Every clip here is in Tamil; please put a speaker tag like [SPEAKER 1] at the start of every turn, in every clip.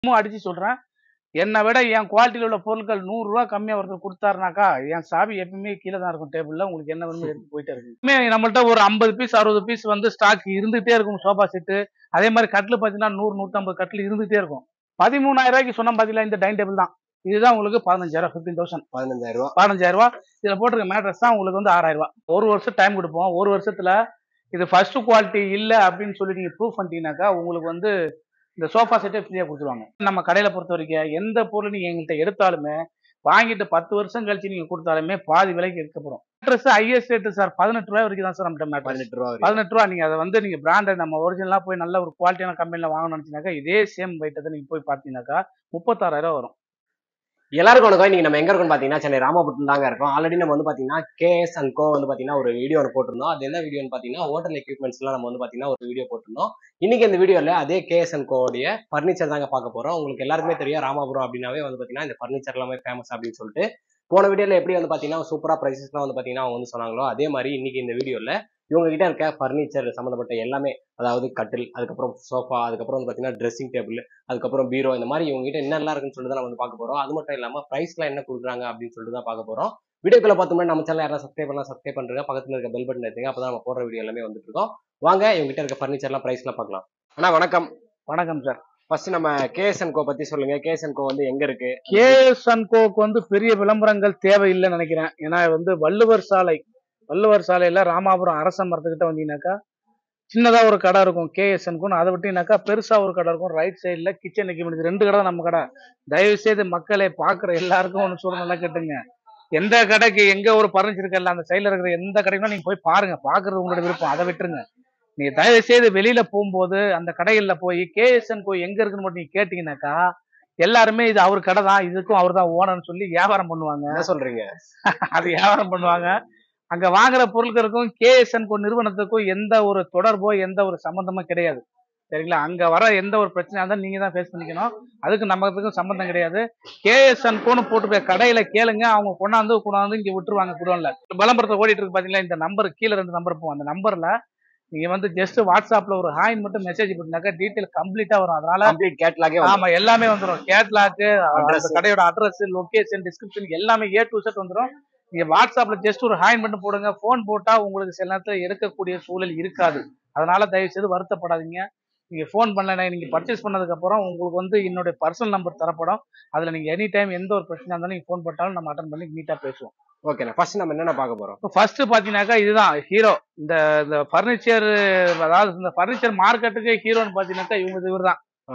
[SPEAKER 1] இன்னும் அடிச்சு சொல்றேன் என்னை விட என் குவாலிட்டியில் உள்ள பொருட்கள் நூறு ரூபா கம்மியா ஒருத்தர் கொடுத்தாருனாக்கா என் சாவி எப்பவுமே கீழே தான் இருக்கும் டேபிள்ல உங்களுக்கு என்ன வேணுமோ எடுத்து போயிட்டே இருக்கு எப்பவுமே நம்மள்ட்ட ஒரு ஐம்பது பீஸ் அறுபது பீஸ் வந்து ஸ்டாக் இருந்துகிட்டே இருக்கும் சோஃபா செட்டு அதே மாதிரி கட்டில் பார்த்தீங்கன்னா நூறு நூற்றம்பது கட்டில் இருந்துகிட்டே இருக்கும் பதிமூணாயிரம் ரூபாய்க்கு சொன்ன பார்த்தீங்களா இந்த டைனிங் டேபிள் தான் இதுதான் உங்களுக்கு பதினஞ்சாயிரம் ஃபிஃப்டீன் தௌசண்ட்
[SPEAKER 2] பதினஞ்சாயிரம் ரூபாய்
[SPEAKER 1] பதினஞ்சாயிரம் ரூபா இதுல போட்டிருக்க மேட்ரஸ் தான் உங்களுக்கு வந்து ஆறாயிரம் ரூபாய் ஒரு வருஷம் டைம் கொடுப்போம் ஒரு வருஷத்துல இது ஃபர்ஸ்ட் குவாலிட்டி இல்ல அப்படின்னு சொல்லி நீங்க ப்ரூவ் பண்ணிட்டீங்கன்னாக்கா உங்களுக்கு வந்து இந்த சோஃபா செட்டே ஃப்ரீயா கொடுத்துருவாங்க நம்ம கடையில பொறுத்த வரைக்கும் எந்த பொருள் நீங்க எங்கள்கிட்ட எடுத்தாலுமே வாங்கிட்டு பத்து வருஷம் கழிச்சு நீங்க கொடுத்தாலுமே பாதி விலைக்கு எடுக்கப்படும் மேட்ரஸ் ஐஎஸ் ரேட்டு சார் பதினெட்டு ரூபாய் வரைக்கும் தான் சார் நம்மகிட்ட மேட்ரஸ்
[SPEAKER 2] பதினெட்டு ரூபா வரைக்கும்.
[SPEAKER 1] பதினெட்டு ரூபா நீங்க அதை வந்து நீங்க பிராண்டட் நம்ம ஒரிஜினலா போய் நல்ல ஒரு குவாலிட்டியான கம்பெனில வாங்கணும்னு நினைச்சீங்கன்னாக்கா இதே சேம் வெயிட்டை நீங்க போய் பார்த்தீங்கன்னாக்கா முப்பத்தாறாயிரம் வரும்
[SPEAKER 2] எல்லாருக்கும் வணக்கம் இன்னைக்கு நம்ம எங்க இருக்கோம்னு பாத்தீங்கன்னா சென்னை ராமபுரம் தாங்க இருக்கோம் ஆல்ரெடி நம்ம வந்து பாத்தீங்கன்னா கேஎஸ் அண்ட் கோ வந்து பாத்தீங்கன்னா ஒரு வீடியோ ஒன்று போட்டிருந்தோம் அது என்ன வீடியோன்னு பாத்தீங்கன்னா ஹோட்டல் எக்யூப்மெண்ட்ஸ் எல்லாம் நம்ம வந்து பாத்தீங்கன்னா ஒரு வீடியோ போட்டிருந்தோம் இன்னைக்கு இந்த வீடியோல அதே கேஎஸ் அண்ட் கோடைய ஃபர்னிச்சர் தாங்க பார்க்க போறோம் உங்களுக்கு எல்லாருக்குமே தெரியும் ராமபுரம் அப்படின்னாவே வந்து பாத்தீங்கன்னா இந்த ஃபர்னிச்சர் எல்லாமே ஃபேமஸ் அப்படின்னு சொல்லிட்டு போன வீடியோல எப்படி வந்து பாத்தீங்கன்னா சூப்பரா ப்ரைசஸ்லாம் வந்து பாத்தீங்கன்னா அவங்க வந்து சொன்னாங்களோ அதே மாதிரி இன்னைக்கு இந்த வீடியோல இவங்க கிட்ட இருக்க ஃபர்னிச்சர் சம்மந்தப்பட்ட எல்லாமே அதாவது கட்டில் அதுக்கப்புறம் சோஃபா அதுக்கப்புறம் வந்து பாத்தீங்கன்னா ட்ரெஸ்ஸிங் டேபிள் அதுக்கப்புறம் பீரோ இந்த மாதிரி இவங்க கிட்ட என்னெல்லாம் இருக்குன்னு சொல்லிட்டு தான் நம்ம வந்து பார்க்க போறோம் அது மட்டும் இல்லாம பிரைஸ்லாம் என்ன கொடுக்குறாங்க அப்படின்னு சொல்லிட்டு தான் பார்க்க போறோம் வீடியோக்குள்ள பார்த்தோம்னா நம்ம சேனல் யாராவது சப்ஸ்கிரைப் பண்ணலாம் சப்ஸ்கிரைப் பண்றீங்க பக்கத்துல இருக்க பெல் பட்டன் எடுத்துங்க அப்பதான் நம்ம போடுற வீடியோ எல்லாமே வந்துட்டு இருக்கோம் வாங்க இவங்க கிட்ட இருக்க ஃபர்னிச்சர்லாம் பிரைஸ்லாம் பார்க்கலாம் அண்ணா வணக்கம்
[SPEAKER 1] வணக்கம் சார்
[SPEAKER 2] ஃபர்ஸ்ட் நம்ம கேஎஸ்என் கோ பத்தி சொல்லுங்க கேஎஸ்என் கோ வந்து எங்க இருக்கு
[SPEAKER 1] கேஎஸ் அண்ட் கோக்கு வந்து பெரிய விளம்பரங்கள் தேவையில்லைன்னு நினைக்கிறேன் ஏன்னா வந்து வள்ளுவர் சாலை வள்ளுவர் சாலையில ராமாபுரம் அரச மரத்துக்கிட்ட வந்தீங்கன்னாக்கா சின்னதா ஒரு கடை இருக்கும் கேஎஸ் அண்ட் அதை விட்டீங்கன்னாக்கா பெருசா ஒரு கடை இருக்கும் ரைட் சைடுல கிச்சன் எக்யூப்மெண்ட்ஸ் ரெண்டு கடை தான் நம்ம கடை தயவு செய்து மக்களை பாக்குற எல்லாருக்கும் ஒன்று சொல்ல நல்லா கேட்டுங்க எந்த கடைக்கு எங்க ஒரு பர்னிச்சர் இருக்கல அந்த சைடுல இருக்கிற எந்த கடைக்கும் நீங்க போய் பாருங்க பாக்குறது உங்களோட விருப்பம் அதை விட்டுருங்க நீங்க தயவு செய்து வெளியில போகும்போது அந்த கடைகள்ல போய் கேஎஸ்என் கோ எங்க இருக்குன்னு மட்டும் நீங்க கேட்டீங்கன்னாக்கா எல்லாருமே இது அவர் கடை தான் இதுக்கும் அவர் தான் ஓனர்னு சொல்லி வியாபாரம் பண்ணுவாங்க
[SPEAKER 2] என்ன சொல்றீங்க
[SPEAKER 1] அது வியாபாரம் பண்ணுவாங்க அங்க வாங்குற பொருட்களுக்கும் கேஎஸ்என் கோ நிறுவனத்துக்கும் எந்த ஒரு தொடர்போ எந்த ஒரு சம்பந்தமும் கிடையாது சரிங்களா அங்க வர எந்த ஒரு பிரச்சனையா இருந்தாலும் நீங்க தான் ஃபேஸ் பண்ணிக்கணும் அதுக்கு நமக்கும் சம்பந்தம் கிடையாது கேஎஸ்என் கோன்னு போட்டு போய் கடையில கேளுங்க அவங்க கொண்டாந்து கொண்டாந்து இங்க விட்டுருவாங்க குடோன்ல விளம்பரத்தை ஓடிட்டு இருக்கு பாத்தீங்களா இந்த நம்பர் கீழே ரெண்டு நம்பர் போகும் அந்த நம்பர்ல நீங்க வந்து ஜஸ்ட் வாட்ஸ்அப்ல ஒரு ஹாயின் மட்டும் மெசேஜ் பண்ணினாக்கா டீட்டெயில் கம்ப்ளீட்டா வரும் அதனால
[SPEAKER 2] கம்ப்ளீட் கேட்லாகே
[SPEAKER 1] ஆமா எல்லாமே வந்துரும் கேட்லாக்கு
[SPEAKER 2] Address.
[SPEAKER 1] அந்த கடையோட அட்ரஸ் லொகேஷன் டிஸ்கிரிப்ஷன் எல்லாமே ஏ டு செட் வந்துரும் நீங்க வாட்ஸ்அப்ல ஜஸ்ட் ஒரு ஹாயின் மட்டும் போடுங்க ஃபோன் போட்டா உங்களுக்கு சில நேரத்துல எடுக்கக்கூடிய சூழல் இருக்காது அதனால தயவு செய்து வருத்தப்படாதீங்க நீங்க ஃபோன் பண்ணல நீங்க பர்ச்சேஸ் பண்ணதுக்கு அப்புறம் உங்களுக்கு வந்து என்னுடைய பர்சனல் நம்பர் தரப்படும் அதுல நீங்க எனி டைம் எந்த ஒரு பிரச்சனை இருந்தாலும் நீங்க ஃபோன் போட்டாலும் நம்ம அட்டன் பண்ணி நீட்டா பேசுவோம்
[SPEAKER 2] ஓகேண்ணா ஃபர்ஸ்ட் நம்ம என்னென்ன பார்க்க போறோம்
[SPEAKER 1] இப்போ ஃபர்ஸ்ட் பாத்தீங்கன்னாக்கா இதுதான் ஹீரோ இந்த இந்த ஃபர்னிச்சர் அதாவது இந்த ஃபர்னிச்சர் மார்க்கெட்டுக்கு ஹீரோன்னு பாத்தீங்கன்னாக்கா இவங்க இவர் தான்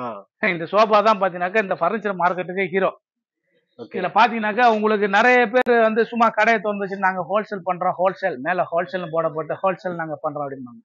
[SPEAKER 2] ஆ
[SPEAKER 1] இந்த சோஃபா தான் பாத்தீங்கன்னாக்கா இந்த ஃபர்னிச்சர் மார்க்கெட்டுக்கு ஹீரோ
[SPEAKER 2] ஓகே
[SPEAKER 1] இதுல பாத்தீங்கன்னாக்கா உங்களுக்கு நிறைய பேர் வந்து சும்மா கடையை திறந்து வச்சு நாங்க ஹோல்சேல் பண்றோம் ஹோல்சேல் மேல ஹோல்சேல் போட போட்டு ஹோல்சேல் நாங்க பண்றோம் அப்படிம்பாங்க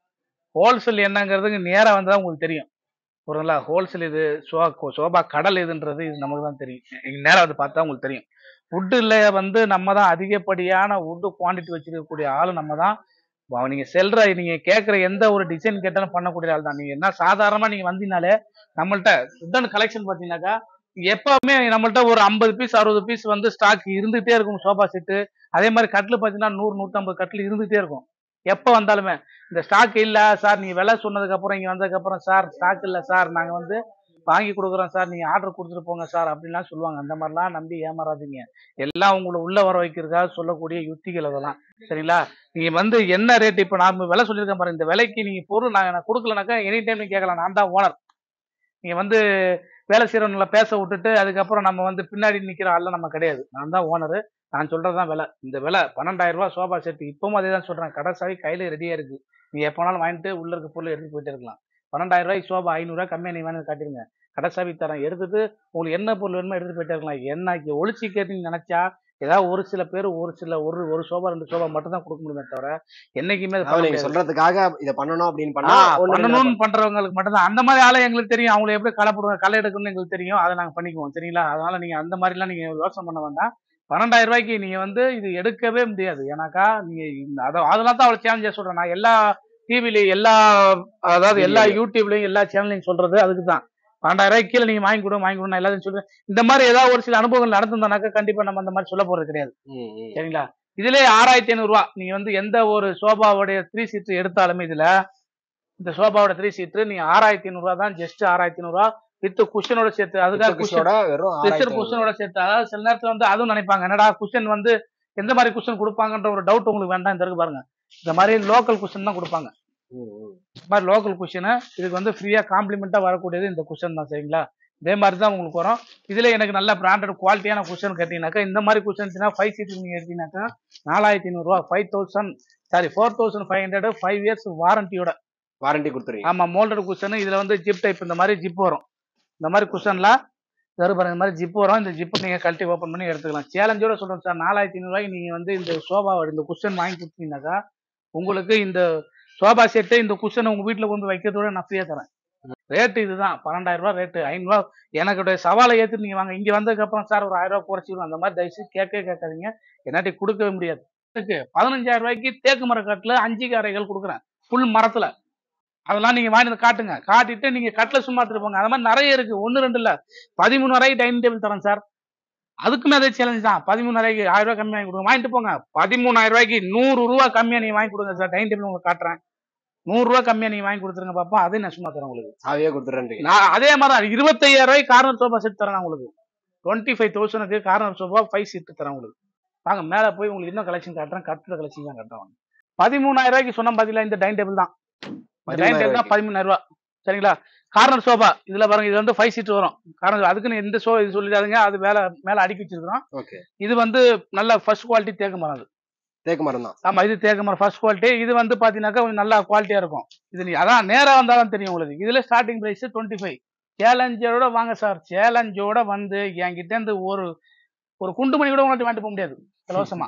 [SPEAKER 1] ஹோல்சேல் என்னங்கிறதுக்கு நேரா வந்தா உங்களுக்கு தெரியும் புரியுங்களா ஹோல்சேல் இது சோ சோபா கடல் இதுன்றது இது நமக்கு தான் தெரியும் இங்க நேரா வந்து பார்த்தா உங்களுக்கு தெரியும் வுட்டுல வந்து நம்ம தான் அதிகப்படியான வுட்டு குவாண்டிட்டி வச்சிருக்கக்கூடிய ஆளு நம்ம தான் வா- நீங்க செல்ற நீங்க கேட்குற எந்த ஒரு டிசைன் கேட்டாலும் பண்ணக்கூடிய ஆள் தான் நீங்க என்ன சாதாரணமா நீங்க வந்தீங்கனாலே நம்மள்ட்ட உடன் கலெக்ஷன் பாத்தீங்கன்னாக்கா எப்பவுமே நம்மள்ட்ட ஒரு ஐம்பது பீஸ் அறுபது பீஸ் வந்து ஸ்டாக் இருந்துகிட்டே இருக்கும் சோஃபா செட்டு அதே மாதிரி கட்டில் பார்த்தீங்கன்னா நூறு நூற்றம்பது கட்டில் இருந்துகிட்டே இருக்கும் எப்போ வந்தாலுமே இந்த ஸ்டாக் இல்லை சார் நீங்க விலை சொன்னதுக்கு அப்புறம் இங்க வந்ததுக்கு அப்புறம் சார் ஸ்டாக் இல்லை சார் நாங்க வந்து வாங்கி கொடுக்குறோம் சார் நீங்க ஆர்டர் கொடுத்துட்டு போங்க சார் அப்படின்லாம் சொல்லுவாங்க அந்த மாதிரிலாம் நம்பி ஏமாறாதீங்க எல்லாம் உங்களை உள்ள வர வைக்கிறதுக்காக சொல்லக்கூடிய யுத்திகள் அதெல்லாம் சரிங்களா நீங்க வந்து என்ன ரேட் இப்போ நான் விலை சொல்லியிருக்கேன் பாருங்க இந்த விலைக்கு நீங்க பொருள் நான் நான் கொடுக்கலனாக்கா எனி டைம் நீங்க கேட்கலாம் நான் தான் ஓனர் நீங்க வந்து வேலை செய்யறவங்கள பேச விட்டுட்டு அதுக்கப்புறம் நம்ம வந்து பின்னாடி நிக்கிற ஆள்லாம் நம்ம கிடையாது நான் தான் ஓனரு நான் சொல்றதுதான் விலை இந்த விலை பன்னெண்டாயிரம் ரூபாய் சோபா செட் இப்பவும் அதே தான் சொல்றேன் கடை சாவி கையில ரெடியா இருக்கு நீ எப்போனாலும் வாங்கிட்டு உள்ள இருக்க பொருள் எடுத்துட்டு போயிட்டே இருக்கலாம் பன்னெண்டாயிரம் ரூபாய்க்கு சோபா ஐநூறுரூவா கம்மியாக நீ வேணும் காட்டிருங்க கடை சாவி தரேன் எடுத்துட்டு உங்களுக்கு என்ன பொருள் வேணுமோ எடுத்துட்டு போயிட்டே இருக்கலாம் என்ன ஒளிச்சு கேட்டுன்னு நினைச்சா ஏதாவது ஒரு சில பேர் ஒரு சில ஒரு ஒரு சோபா ரெண்டு சோபா மட்டும் தான் கொடுக்க முடியுமே தவிர என்னைக்குமே அது பண்ண
[SPEAKER 2] அதாவது நீங்க
[SPEAKER 1] முடியாது.
[SPEAKER 2] சொல்றதுக்காக இதை பண்ணணும் அப்படின்னு பண்ணா
[SPEAKER 1] ஆ,
[SPEAKER 2] ஒண்ணு ரெண்டு
[SPEAKER 1] பண்ணணும்னு பண்றவங்களுக்கு மட்டும்தான் அந்த மாதிரி ஆளை எங்களுக்கு தெரியும் அவங்களை எப்படி களை போடுவாங்க களை எடுக்கணும்னு எங்களுக்கு தெரியும் அதை நாங்க பண்ணிக்குவோம் சரிங்களா அதனால நீங்க அந்த மாதிரி எல்லாம் நீங்க யோசனை பண்ண வேண்டாம் பன்னெண்டாயிரம் ரூபாய்க்கு நீங்க வந்து இது எடுக்கவே முடியாது ஏன்னாக்கா நீங்க இந்த- அத அதெல்லாம் தான் அவ்வளவு சேலஞ்சா சொல்றேன் நான் எல்லா டிவிலையும் எல்லா அதாவது எல்லா
[SPEAKER 2] Video.
[SPEAKER 1] யூடியூப்லயும் எல்லா சேனல்லையும் சொல்றது அதுக்கு தான் பன்னெண்டாயிரம் ரூபாய்க்கு கீழே நீங்க வாங்கி கொடுங்க வாங்கி கொடுங்க நான் எல்லாத்தையும் சொல்றேன் இந்த மாதிரி ஏதாவது ஒரு சில அனுபவங்கள் நடந்திருந்தானாக்கா கண்டிப்பா நம்ம அந்த மாதிரி சொல்ல போறது கிடையாது
[SPEAKER 2] ம், ம்.
[SPEAKER 1] சரிங்களா இதுலயே ஆறாயிரத்தி ஐநூறு ரூபா நீங்க வந்து எந்த ஒரு சோபாவுடைய த்ரீ சீட் எடுத்தாலுமே இதுல இந்த சோபாவோட த்ரீ சீட்டு நீங்க ஆறாயிரத்தி ஐநூறு ரூபா தான் ஜஸ்ட் ஆறாயிரத்தி ஐநூறு ரூபா வித் குஷனோட சேர்த்து அதுக்காக குஷன்
[SPEAKER 2] குஷனோட வெறும்
[SPEAKER 1] ஸ்பெஷல்
[SPEAKER 2] ஆறாயிரத்தி ஐநூறு.
[SPEAKER 1] குஷனோட சேர்த்து அதாவது சில நேரத்துல வந்து அதுவும் நினைப்பாங்க என்னடா குஷன் வந்து எந்த மாதிரி குஷன் கொடுப்பாங்கன்ற ஒரு டவுட் உங்களுக்கு வேண்டாம் இந்த இருக்கு பாருங்க இந்த மாதிரி லோக்கல் குஷன் தான் கொடுப்பாங்க
[SPEAKER 2] ம், ம்.
[SPEAKER 1] இந்த மாதிரி லோக்கல் குஷனு இதுக்கு வந்து ஃப்ரீயா காம்ப்ளிமெண்டா வரக்கூடியது இந்த குஷன் தான் சரிங்களா இதே மாதிரி தான் உங்களுக்கு வரும் இதுல எனக்கு நல்ல பிராண்டட் குவாலிட்டியான குஷன் கேட்டீங்கன்னாக்கா இந்த மாதிரி குஷன்ஸ்னா ஃபைவ் சீட் நீங்க எடுத்தீங்கன்னாக்கா நாலாயிரத்தி ஐநூறுரூவா five thousand sorry four thousand five hundred five years வாரண்டியோட
[SPEAKER 2] வாரண்டி கொடுத்துருவீங்க
[SPEAKER 1] ஆமா மோல்டட் குஷன் இதுல வந்து ஜிப் டைப் இந்த மாதிரி ஜிப் வரும் இந்த மாதிரி குஷன்லாம் தரு பாருங்க இந்த மாதிரி ஜிப் வரும் இந்த ஜிப் நீங்க கழட்டி ஓப்பன் பண்ணி எடுத்துக்கலாம் சேலஞ்சோட சொல்றேன் சார் நாலாயிரத்தி ஐநூறுவாய்க்கு நீங்க வந்து இந்த சோபா இந்த குஷன் வாங்கி கொடுத்தீங்கன்னாக்கா உங்களுக்கு இந்த சோபா செட்டு இந்த குஷன் உங்க வீட்டுல கொண்டு வைக்கிறதோட நான் ஃப்ரீயா தரேன் ரேட்டு இதுதான் பன்னெண்டாயிரம் ரூபாய் ரேட்டு ஐநூறுவா எனக்கு சவாலை ஏத்து நீங்க வாங்க இங்க வந்ததுக்கு அப்புறம் சார் ஒரு ஆயிரம் ரூபாய் குறைச்சிடும் அந்த மாதிரி தயவுசு கேட்கவே கேட்காதீங்க என்னாட்டி கொடுக்கவே முடியாது இருக்கு பதினஞ்சாயிரம் ரூபாய்க்கு தேக்கு மரக்காட்டுல அஞ்சு காரைகள் கொடுக்குறேன் புல் மரத்துல அதெல்லாம் நீங்க வாங்கி வந்து காட்டுங்க காட்டிட்டு நீங்க கட்டில சும்மா எடுத்துட்டு அது மாதிரி நிறைய இருக்கு ஒன்னு ரெண்டு இல்ல பதிமூணு ரூபாய்க்கு டைனிங் டேபிள் தரேன் சார் அதுக்குமே அதே சேலஞ்ச் தான் பதிமூணு ரூபாய்க்கு ஆயிரம் ரூபாய் கம்மி வாங்கி கொடுங்க வாங்கிட்டு போங்க பதிமூணாயிரம் ரூபாய்க்கு நூறு ரூபா கம்மியா நீங்க வாங்கி கொடுங்க சார் டைனிங் டேபிள் உங்களுக்கு காட்டுறேன் நூறு ரூபா கம்மியா நீங்க வாங்கி கொடுத்துருங்க பாப்பா அதே நான் சும்மா தரேன் உங்களுக்கு
[SPEAKER 2] சாவியே கொடுத்துறேன்றீங்க
[SPEAKER 1] நான் அதே மாதிரி தான் இருபத்தையாயிரம் ரூபாய்க்கு கார்னர் சோஃபா செட் தரேன் நான் உங்களுக்கு டுவெண்ட்டி ஃபைவ் தௌசண்ட்க்கு கார்னர் சோஃபா ஃபைவ் சீட் தரேன் உங்களுக்கு வாங்க மேல போய் உங்களுக்கு இன்னும் கலெக்ஷன் காட்டுறேன் கட்டில கலெக்ஷன் தான் காட்டுறேன் வாங்க. பதிமூணாயிரம் ரூபாய்க்கு சொன்ன பாத்தீங்களா இந்த டைனிங் டேபிள் தான் டைனிங் டேபிள் தான் பதிமூணாயிரம் ரூபாய் சரிங்களா கார்னர் சோஃபா இதுல பாருங்க இது வந்து ஃபைவ் சீட் வரும் கார்னர் அதுக்குன்னு எந்த சோ இது சொல்லிடாதுங்க அது மேல மேல அடுக்கி வச்சிருக்கிறோம்
[SPEAKER 2] ஓகே
[SPEAKER 1] இது வந்து நல்ல ஃபர்ஸ்ட் குவாலிட்டி தேக்கு மரம் அது
[SPEAKER 2] தேக்கு மரம் தான்
[SPEAKER 1] ஆமா இது தேக்கு மரம் ஃபர்ஸ்ட் குவாலிட்டி இது வந்து பாத்தீங்கன்னாக்கா கொஞ்சம் நல்லா குவாலிட்டியா இருக்கும் இது நீ அதான் நேரா வந்தாலும் தெரியும் உங்களுக்கு இதுல ஸ்டார்டிங் பிரைஸ் டுவெண்ட்டி ஃபைவ் சேலஞ்சரோட வாங்க சார் சேலஞ்சோட வந்து என்கிட்ட இருந்து ஒரு ஒரு குண்டு மணி கூட உங்கள்ட்ட வாங்கிட்டு போக முடியாது இலவசமா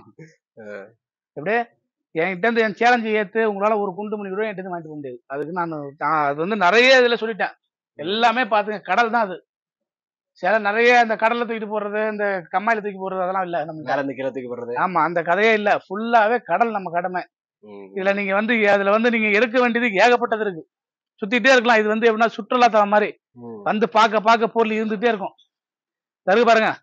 [SPEAKER 1] எப்படியே என்கிட்ட இருந்து என் சேலஞ்சு ஏத்து உங்களால ஒரு குண்டு மணி கூட என்கிட்ட இருந்து வாங்கிட்டு போக முடியாது அதுக்கு நான் நான் அது வந்து நிறைய இதுல சொல்லிட்டேன் எல்லாமே பாத்துங்க கடல் தான் அது சில நிறைய இந்த கடல்ல தூக்கிட்டு போறது இந்த கம்மாயில தூக்கி போடுறது அதெல்லாம் இல்ல நம்ம
[SPEAKER 2] மேல இருந்து கீழே தூக்கி போடுறது
[SPEAKER 1] ஆமா அந்த கதையே இல்ல ஃபுல்லாவே கடல் நம்ம கடமை
[SPEAKER 2] ம்.
[SPEAKER 1] இதுல நீங்க வந்து அதுல வந்து நீங்க எடுக்க வேண்டியது ஏகப்பட்டது இருக்கு சுத்திட்டே இருக்கலாம் இது வந்து எப்படின்னா சுற்றுலா தலம் மாதிரி
[SPEAKER 2] ம்.
[SPEAKER 1] வந்து பார்க்க பார்க்க பொருள் இருந்துட்டே இருக்கும் தருக்கு பாருங்க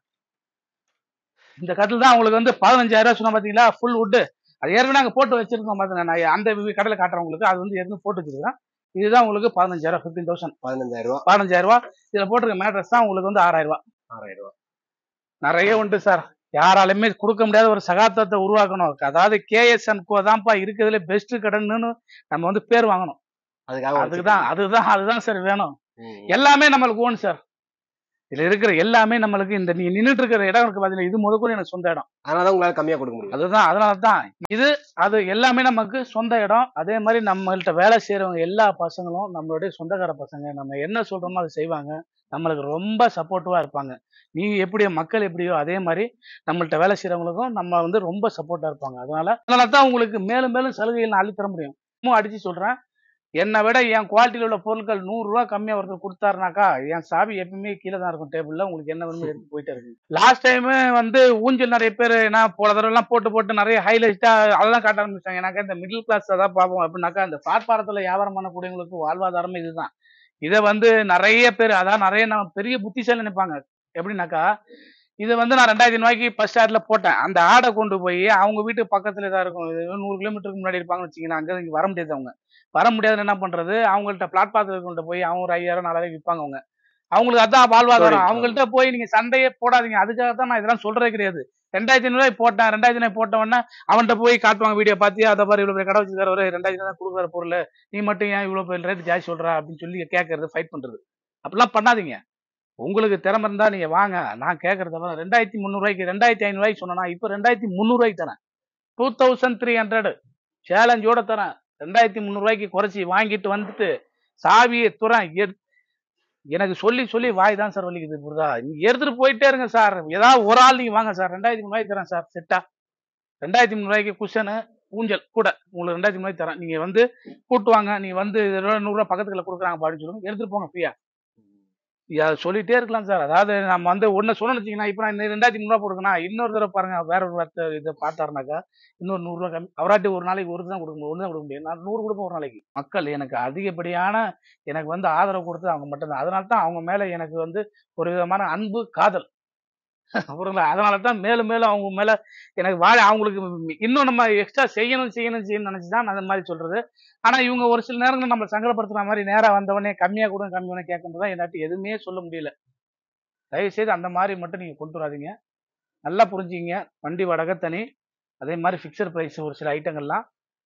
[SPEAKER 1] இந்த கட்டில் தான் உங்களுக்கு வந்து பதினஞ்சாயிரம் ரூபாய் சொன்ன பாத்தீங்களா ஃபுல் வுட்டு அது ஏற்கனவே நாங்க போட்டு வச்சிருக்கோம் பாத்தீங்க நான் அந்த கடலை காட்டுறேன் உங்களுக்கு அது வந்து ஏற்கனவே போட்டு வச்சிருக்கேன் இதுதான் உங்களுக்கு பதினஞ்சாயிரம் ஃபிஃப்டீன் தௌசண்ட்
[SPEAKER 2] பதினஞ்சாயிரம் ரூபாய்
[SPEAKER 1] பதினஞ்சாயிரம் ரூபாய் இதுல போட்டிருக்க மேட்ரஸ் தான் உங்களுக்கு வந்து ஆறாயிரம் ரூபாய்
[SPEAKER 2] ஆறாயிரம் ரூபாய்
[SPEAKER 1] நிறைய உண்டு சார் யாராலுமே கொடுக்க முடியாத ஒரு சகாப்தத்தை உருவாக்கணும் அதாவது கேஎஸ் அண்ட் கோ தான்ப்பா இருக்கிறதுல பெஸ்ட் கடன்னு நம்ம வந்து பேர் வாங்கணும்
[SPEAKER 2] அதுக்காக
[SPEAKER 1] அதுக்குதான் அதுதான் அதுதான் சார் வேணும்
[SPEAKER 2] ம்.
[SPEAKER 1] எல்லாமே நம்மளுக்கு ஓன் சார் இதுல இருக்கிற எல்லாமே நம்மளுக்கு இந்த நீ நின்னுட்டு இருக்கிற இடம் இருக்கு பாத்தீங்கன்னா இது முதற்கொண்டு எனக்கு சொந்த இடம்
[SPEAKER 2] அதனாலதான் உங்களால கம்மியா கொடுக்க முடியும்
[SPEAKER 1] அதுதான் அதனால தான் இது அது எல்லாமே நமக்கு சொந்த இடம் அதே மாதிரி நம்மள்ட்ட வேலை செய்யறவங்க எல்லா பசங்களும் நம்மளுடைய சொந்தக்கார பசங்க நம்ம என்ன சொல்றோமோ அதை செய்வாங்க நம்மளுக்கு ரொம்ப சப்போர்ட்டிவா இருப்பாங்க நீ எப்படியோ மக்கள் எப்படியோ அதே மாதிரி நம்மள்ட்ட வேலை செய்யறவங்களுக்கும் நம்ம வந்து ரொம்ப சப்போர்ட்டா இருப்பாங்க அதனால அதனால தான் உங்களுக்கு மேலும் மேலும் சலுகைகள் நான் அள்ளித்தர முடியும் இன்னும் அடிச்சு சொல்றேன் என்னை விட என் குவாலிட்டியில் உள்ள பொருட்கள் நூறு ரூபா கம்மியா ஒருத்தர் கொடுத்தாருனாக்கா என் சாவி எப்பவுமே கீழே தான் இருக்கும் டேபிள்ல உங்களுக்கு என்ன வேணுமோ எடுத்து போயிட்டே இருக்கு லாஸ்ட் டைம் வந்து ஊஞ்சல் நிறைய பேர் நான் போன தடவை எல்லாம் போட்டு போட்டு நிறைய ஹைலைட்டா அதெல்லாம் காட்ட ஆரம்பிச்சாங்க எனக்கு இந்த மிடில் கிளாஸ் தான் பார்ப்போம் அப்படின்னாக்கா இந்த பிளாட்பாரத்துல வியாபாரம் பண்ணக்கூடியவங்களுக்கு வாழ்வாதாரமே இதுதான் இதை வந்து நிறைய பேர் அதான் நிறைய நம்ம பெரிய புத்திசாலி நினைப்பாங்க எப்படின்னாக்கா இதை வந்து நான் ரெண்டாயிரத்தி ரூபாய்க்கு ஃபர்ஸ்ட் ஸ்டார்ட்ல போட்டேன் அந்த ஆடை கொண்டு போய் அவங்க வீட்டு பக்கத்துல தான் இருக்கும் இது நூறு கிலோமீட்டருக்கு முன்னாடி இருப்பாங்கன்னு வச்சுக்கோங்க அங்க இங்க வர முடியாது அவங்க வர முடியாதுன்னு என்ன பண்றது அவங்கள்ட்ட பிளாட்பாரத்தில் கொண்டு போய் அவங்க ஒரு ஐயாயிரம் நாலாயிரம் விற்பாங்க அவங்க அவங்களுக்கு அதான் வாழ்வாதாரம்
[SPEAKER 2] சரி.
[SPEAKER 1] அவங்கள்ட்ட போய் நீங்க சண்டையே போடாதீங்க அதுக்காக தான் நான் இதெல்லாம் சொல்றதே கிடையாது ரெண்டாயிரத்தி ஐநூறுவாய் போட்டேன் ரெண்டாயிரத்தி ஐநூறு போட்ட உடனே அவன்கிட்ட போய் காட்டுவாங்க வீடியோ பார்த்தியா அதை பாரு இவ்வளவு பெரிய கடை வச்சுக்காரு ஒரு ரெண்டாயிரத்தி ஐநூறு கொடுக்குற பொருள் நீ மட்டும் ஏன் இவ்வளவு பெரிய ரேட் ஜாஸ்தி சொல்ற அப்படின்னு சொல்லி கேட்கறது ஃபைட் பண்றது அப்படிலாம் பண்ணாதீங்க உங்களுக்கு திறமை இருந்தா நீங்க வாங்க நான் கேட்கறத தவிர ரெண்டாயிரத்தி முந்நூறுவாய்க்கு ரெண்டாயிரத்தி ஐநூறுவாய்க்கு சொன்னா இப்போ ரெண்டாயிரத்தி முந்நூறுவாய்க்கு தரேன் டூ தௌசண்ட் த்ரீ ஹண்ட்ரட் சேலஞ்சோட தரேன் ரெண்டாயிரத்தி முந்நூறுவாய்க்கு குறைச்சி வாங்கிட்டு வந்துட்டு சாவியை துறேன் எடு- எனக்கு சொல்லி சொல்லி வாய் தான் சார் வலிக்குது புரியுதா நீங்க எடுத்துட்டு போயிட்டே இருங்க சார் ஏதாவது ஒரு ஆள் நீங்க வாங்க சார் ரெண்டாயிரத்தி முந்நூறுவாய்க்கு தரேன் சார் செட்டா ரெண்டாயிரத்தி முந்நூறுவாய்க்கு குஷனு ஊஞ்சல் கூட உங்களுக்கு ரெண்டாயிரத்தி முந்நூறுவாய்க்கு தரேன் நீங்க வந்து கூட்டு வாங்க நீங்க வந்து இதோட நூறுரூவா பக்கத்துல கொடுக்குறாங்க அப்படின்னு சொல்லுங்க எடுத்துட்டு போங்க ஃப்ரீயா அதை சொல்லிட்டே இருக்கலாம் சார் அதாவது நம்ம வந்து ஒன்னு சொன்னோம்னு வச்சீங்கன்னா இப்போ நான் இந்த ரெண்டாயிரத்தி முந்நூறுவா கொடுக்கணும் இன்னொரு தடவை பாருங்க வேற ஒரு வார்த்தை இதை பார்த்தாருனாக்கா இன்னொரு நூறுரூவா கம்மி அவராட்டி ஒரு நாளைக்கு ஒரு தான் கொடுக்க முடியும் ஒன்று தான் கொடுக்க முடியும் நான் நூறு கொடுப்பேன் ஒரு நாளைக்கு மக்கள் எனக்கு அதிகப்படியான எனக்கு வந்து ஆதரவு கொடுத்தது அவங்க மட்டும்தான் அதனால தான் அவங்க மேல எனக்கு வந்து ஒரு விதமான அன்பு காதல் அப்புறம் அதனால தான் மேலும் மேலும் அவங்க மேல எனக்கு வாழ அவங்களுக்கு இன்னும் நம்ம எக்ஸ்ட்ரா செய்யணும் செய்யணும் செய்யணும்னு நினைச்சு தான் நான் அந்த மாதிரி சொல்றது ஆனா இவங்க ஒரு சில நேரங்கள் நம்ம சங்கடப்படுத்துற மாதிரி நேரா வந்தவொடனே கம்மியா கூட கம்மி பண்ண கேட்கும்போது தான் என்னாட்டி எதுவுமே சொல்ல முடியல தயவு செய்து அந்த மாதிரி மட்டும் நீங்க கொண்டு வராதீங்க நல்லா புரிஞ்சுங்க வண்டி வாடகை தனி அதே மாதிரி ஃபிக்ஸட் ப்ரைஸ் ஒரு சில ஐட்டங்கள்லாம்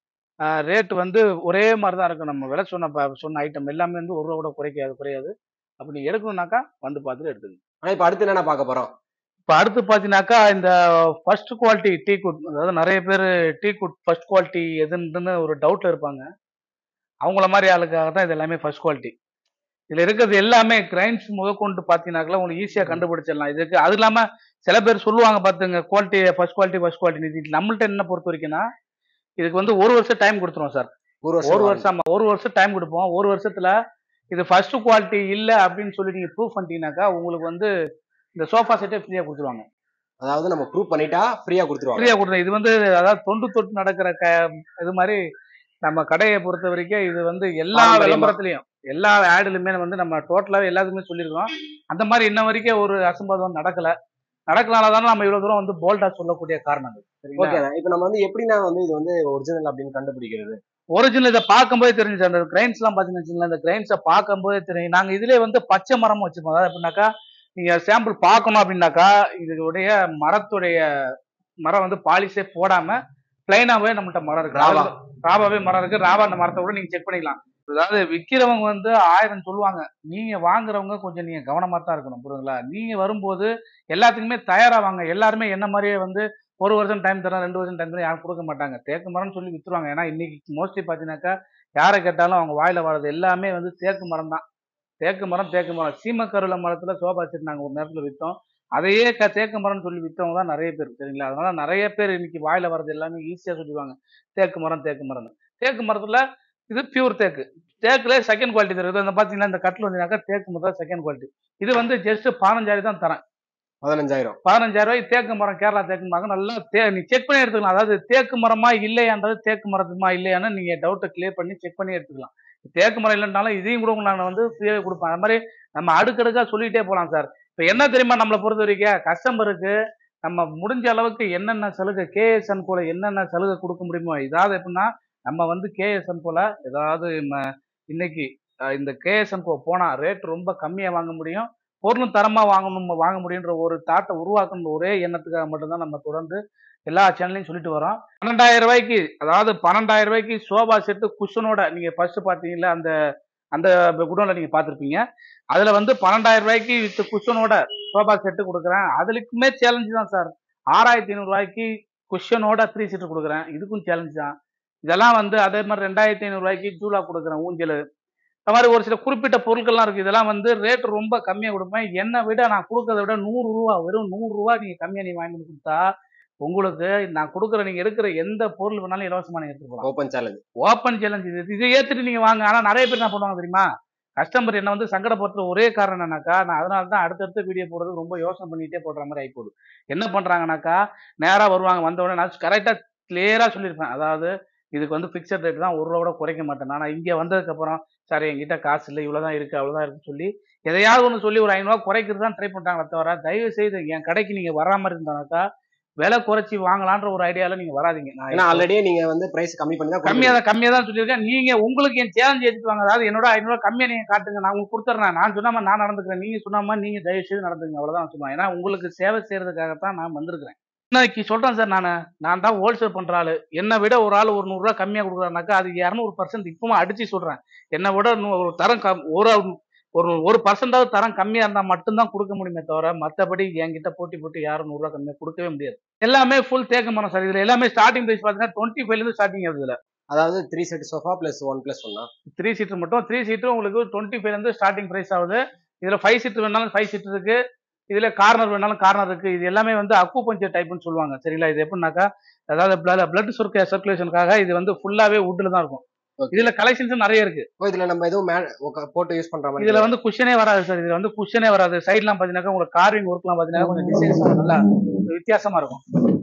[SPEAKER 1] ரேட் வந்து ஒரே மாதிரி தான் இருக்கும் நம்ம விலை சொன்ன ப- சொன்ன ஐட்டம் எல்லாமே வந்து ஒரு ரூபா கூட குறைக்காது குறையாது அப்படி நீங்க எடுக்கணும்னாக்கா வந்து பார்த்துட்டு எடுத்துங்க
[SPEAKER 2] ஆனா இப்ப அடுத்து என்னென்ன பார்க்க போறோம்
[SPEAKER 1] இப்போ அடுத்து பார்த்தீங்கன்னாக்கா இந்த ஃபர்ஸ்ட் குவாலிட்டி டீ குட் அதாவது நிறைய பேர் டீ குட் ஃபர்ஸ்ட் குவாலிட்டி எதுன்னு ஒரு டவுட்ல இருப்பாங்க அவங்கள மாதிரி ஆளுக்காக தான் இது எல்லாமே ஃபர்ஸ்ட் குவாலிட்டி இதில் இருக்கிறது எல்லாமே கிரைம்ஸ் முதற்கொண்டு பார்த்தீங்கன்னாக்கா உங்களுக்கு ஈஸியாக கண்டுபிடிச்சிடலாம் இதுக்கு அது இல்லாமல் சில பேர் சொல்லுவாங்க பார்த்துங்க quality first quality first quality இது நம்மள்ட்ட என்ன பொறுத்த வரைக்கும்னா இதுக்கு வந்து ஒரு வருஷம் டைம் கொடுத்துருவோம் சார்
[SPEAKER 2] ஒரு
[SPEAKER 1] ஒரு
[SPEAKER 2] வருஷம்
[SPEAKER 1] வருஷம் ஆமா, ஒரு வருஷம் டைம் கொடுப்போம் ஒரு வருஷத்துல இது ஃபர்ஸ்ட் குவாலிட்டி இல்ல அப்படின்னு சொல்லி நீங்க ப்ரூவ் பண்ணிட்டீங்கன்னாக்கா உங்களுக்கு வந்து இந்த சோஃபா செட்டே ஃப்ரீயா கொடுத்துருவாங்க
[SPEAKER 2] அதாவது நம்ம ப்ரூவ் பண்ணிட்டா ஃப்ரீயா கொடுத்துருவாங்க
[SPEAKER 1] ஃப்ரீயா கொடுத்தேன் இது வந்து அதாவது தொண்டு தொட்டு நடக்கிற க இது மாதிரி நம்ம கடையை பொறுத்த வரைக்கும் இது வந்து எல்லா
[SPEAKER 2] பாரம்பரியமா.
[SPEAKER 1] விளம்பரத்துலயும் எல்லா ஆடுலுமே வந்து நம்ம டோட்டலாவே எல்லாத்துக்குமே சொல்லியிருக்கோம் அந்த மாதிரி இன்ன வரைக்கும் ஒரு அசம்பாதம் நடக்கல நடக்கனால தானே நம்ம இவ்வளவு தூரம் வந்து போல்டா சொல்லக்கூடிய காரணங்கள் சரிங்களா
[SPEAKER 2] ஓகே இப்ப நம்ம வந்து எப்படின்னா வந்து இது வந்து ஒரிஜினல் அப்படின்னு கண்டுபிடிக்கிறது
[SPEAKER 1] ஒரிஜினல் இதை பார்க்கும்போதே தெரிஞ்சு அந்த கிரைன்ஸ் எல்லாம் பாத்தீங்கன்னு வச்சுக்கோங்களேன் இந்த கிரைன்ஸை பார்க்கும்போதே தெரியும் நாங்க இதுலயே வந்து பச்சை மரமும் வச்சிருப்போம் அதாவது எப்படின்னாக்கா நீங்க சாம்பிள் பார்க்கணும் அப்படின்னாக்கா இதோடைய மரத்துடைய மரம் வந்து பாலிஷே போடாம பிளைனாவே நம்மள்ட்ட மரம் இருக்கு
[SPEAKER 2] ராவா.
[SPEAKER 1] ராவா ராவாவே மரம் இருக்கு ராவா அந்த மரத்தை கூட நீங்க செக் பண்ணிக்கலாம் அதாவது விக்கிறவங்க வந்து ஆயிரம் சொல்லுவாங்க நீங்க வாங்குறவங்க கொஞ்சம் நீங்க கவனமா தான் இருக்கணும் புரியுதுங்களா நீங்க வரும்போது எல்லாத்துக்குமே தயாரா வாங்க எல்லாருமே என்ன மாதிரியே வந்து ஒரு வருஷம் டைம் தரேன் ரெண்டு வருஷம் டைம் தரேன் யாரும் கொடுக்க மாட்டாங்க தேக்கு மரம்னு சொல்லி வித்துருவாங்க ஏன்னா இன்னைக்கு மோஸ்ட்லி பார்த்தீங்கன்னாக்கா யாரை கேட்டாலும் அவங்க வாயில வர்றது எல்லாமே வந்து தேக்கு மரம் தான் தேக்கு மரம் தேக்கு மரம் சீமக்கருள மரத்துல சோபா செட் நாங்கள் ஒரு நேரத்தில் விற்றோம் அதையே க தேக்கு மரம்னு சொல்லி விற்றவங்க தான் நிறைய பேர் சரிங்களா அதனால நிறைய பேர் இன்னைக்கு வாயில வர்றது எல்லாமே ஈஸியாக சொல்லிடுவாங்க தேக்கு மரம் தேக்கு மரம்னு தேக்கு மரத்துல இது பியூர் தேக்கு தேக்குல செகண்ட் குவாலிட்டி இருக்குது அந்த பார்த்தீங்கன்னா இந்த கட்டில் வந்தீங்கன்னாக்கா தேக்கு மரம் செகண்ட் குவாலிட்டி இது வந்து ஜஸ்ட் பதினஞ்சாயிரம் தான் தரேன்
[SPEAKER 2] பதினஞ்சாயிரம்
[SPEAKER 1] பதினஞ்சாயிரம் ரூபாய் தேக்கு மரம் கேரளா தேக்கு மரம் நல்லா தே நீ செக் பண்ணி எடுத்துக்கலாம் அதாவது தேக்கு மரமா இல்லையான்றது தேக்கு மரத்துமா இல்லையான்னு நீங்க டவுட்டை கிளியர் பண்ணி செக் பண்ணி எடுத்துக்கலாம் தேக்கு மரம் இல்லைனாலும் இதையும் கூட நான் வந்து ஃப்ரீயாவே கொடுப்பேன் அது மாதிரி நம்ம அடுக்கடுக்கா சொல்லிட்டே போலாம் சார் இப்போ என்ன தெரியுமா நம்மளை பொறுத்த வரைக்கும் கஸ்டமருக்கு நம்ம முடிஞ்ச அளவுக்கு என்னென்ன சலுகை கேஎஸ்என் போல என்னென்ன சலுகை கொடுக்க முடியுமோ இதாவது எப்படின்னா நம்ம வந்து கேஎஸ்என் போல ஏதாவது ம- இன்னைக்கு அஹ், இந்த கேஎஸ்என் கோ போனா ரேட் ரொம்ப கம்மியா வாங்க முடியும் பொருளும் தரமா வாங்கணும் வாங்க முடியுன்ற ஒரு தாட்டை உருவாக்கணும் ஒரே எண்ணத்துக்காக மட்டும்தான் நம்ம தொடர்ந்து எல்லா சேனல்லையும் சொல்லிட்டு வரோம் பன்னெண்டாயிரம் ரூபாய்க்கு அதாவது பன்னெண்டாயிரம் ரூபாய்க்கு சோபா செட்டு குஷனோட நீங்க ஃபர்ஸ்ட் பாத்தீங்கல்ல அந்த அந்த குடோன்ல நீங்க பார்த்திருப்பீங்க அதுல வந்து பன்னெண்டாயிரம் ரூபாய்க்கு வித் குஷனோட சோபா செட்டு கொடுக்குறேன் அதுக்குமே சேலஞ்சு தான் சார் ஆறாயிரத்தி ஐநூறு ரூபாய்க்கு குஷனோட த்ரீ சீட்டர் கொடுக்குறேன் இதுக்கும் சேலஞ்ச் தான் இதெல்லாம் வந்து அதே மாதிரி ரெண்டாயிரத்தி ஐநூறு ரூபாய்க்கு ஜூலா கொடுக்குறேன் ஊஞ்சல் இந்த மாதிரி ஒரு சில குறிப்பிட்ட பொருட்கள்லாம் இருக்கு இதெல்லாம் வந்து ரேட் ரொம்ப கம்மியா கொடுப்பேன் என்னை விட நான் கொடுக்கறத விட நூறு ரூபா வெறும் நூறு ரூபா நீங்க கம்மியா நீ வாங்கி வந்து கொடுத்தா உங்களுக்கு நான் கொடுக்குற நீங்க எடுக்கிற எந்த பொருள் வேணாலும் இலவசமா நீங்க எடுத்துட்டு போகலாம்
[SPEAKER 2] ஓப்பன் சேலஞ்ச்
[SPEAKER 1] ஓப்பன் சேலஞ்ச் இது இதை ஏத்துட்டு நீங்க வாங்க ஆனா நிறைய பேர் என்ன பண்ணுவாங்க தெரியுமா கஸ்டமர் என்ன வந்து சங்கடப்படுற ஒரே காரணம் என்னன்னாக்கா நான் அதனால தான் அடுத்தடுத்த வீடியோ போடுறது ரொம்ப யோசனை பண்ணிட்டே போடுற மாதிரி ஆகி போகுது என்ன பண்றாங்கனாக்கா நேரா வருவாங்க வந்த உடனே நான் கரெக்டா கிளியரா சொல்லியிருப்பேன் அதாவது இதுக்கு வந்து ஃபிக்ஸட் ரேட் தான் ஒரு ரூபா கூட குறைக்க மாட்டேன் ஆனா இங்க வந்ததுக்கு அப்புறம் சார் என்கிட்ட காசு இல்லை இவ்வளவுதான் இருக்கு அவ்வளவுதான் இருக்குன்னு சொல்லி எதையாவது ஒன்று சொல்லி ஒரு ஐநூறுவா குறைக்கிறது தான் ட்ரை பண்றாங்களே தவிர தயவு செய்து என் கடைக்கு நீங்க வராம இருந்தானாக்கா விலை குறைச்சி வாங்கலான்ற ஒரு ஐடியால நீங்க வராதீங்க நான்
[SPEAKER 2] ஏன்னா ஆல்ரெடியே நீங்க வந்து பிரைஸ் கம்மி பண்ணி தான்
[SPEAKER 1] கம்மியா தான் கம்மியா தான் சொல்லியிருக்கேன் நீங்க உங்களுக்கு என் சேலஞ்ச் எடுத்து வாங்க அதாவது என்னோட ஐநூறு கம்மியா நீங்க காட்டுங்க நான் உங்களுக்கு கொடுத்துறேன் நான் சொன்னாம நான் நடந்துக்கிறேன் நீங்க சொன்னாம நீங்க தயவு செய்து நடந்துங்க அவ்வளவுதான் நான் சொல்லுவேன் ஏன்னா உங்களுக்கு சேவை செய்யறதுக்காகத்தான் நான் வந்திருக்கிறேன் இன்னைக்கு சொல்றேன் சார் நான் நான் தான் ஹோல்சேல் பண்ற ஆளு என்னை விட ஒரு ஆள் ஒரு நூறுரூவா கம்மியா கொடுக்குறாருனாக்கா அது இரநூறு பர்சன்ட் இப்பவும் அடிச்சு சொல்றேன் என்னை விட நூ- ஒரு தரம் கம் ஒரு ஒரு ஒரு பர்சன்டாவது தரம் கம்மியா இருந்தா மட்டும்தான் கொடுக்க முடியுமே தவிர மத்தபடி என்கிட்ட போட்டி போட்டு யாரும் நூறுரூவா கம்மியா கொடுக்கவே முடியாது எல்லாமே ஃபுல் தேக்க மரம் சார் இதுல எல்லாமே ஸ்டார்டிங் பிரைஸ் பாத்தீங்கன்னா டுவெண்ட்டி ஃபைவ்ல இருந்து ஸ்டார்டிங் ஆகுது இதுல
[SPEAKER 2] அதாவது three set sofa plus one plus ஒன்னா
[SPEAKER 1] த்ரீ சீட்டர் மட்டும் த்ரீ சீட்டர் உங்களுக்கு டுவெண்ட்டி ஃபைவ்லேருந்து ஸ்டார்டிங் ப்ரைஸ் ஆகுது இதில் ஃபைவ் சீட்டர் வேணாலும் ஃபைவ் சீட்டர் இருக்கு இதில் கார்னர் வேணாலும் கார்னர் இருக்கு இது எல்லாமே வந்து அக்கு பஞ்சர் டைப்னு சொல்லுவாங்க சரிங்களா இது எப்படின்னாக்கா அதாவது பிளட் சுருக்க சர்க்குலேஷனுக்காக இது வந்து ஃபுல்லாவே வுட்டில் தான் இருக்கும்
[SPEAKER 2] Okay.
[SPEAKER 1] இதுல கலெக்ஷன்ஸ் நிறைய இருக்கு
[SPEAKER 2] ஓ இதுல நம்ம எதுவும் மே உக்க- போட்டு யூஸ் பண்ற மாதிரி
[SPEAKER 1] இதுல வந்து குஷனே வராது சார் இதுல வந்து குஷனே வராது சைட்லாம் பாத்தீங்கன்னா உங்களுக்கு கார்விங் ஒர்க்லாம் பாத்தீங்கன்னா கொஞ்சம் டிசைன்ஸ் நல்லா வித்தியாசமா இருக்கும் இப்ப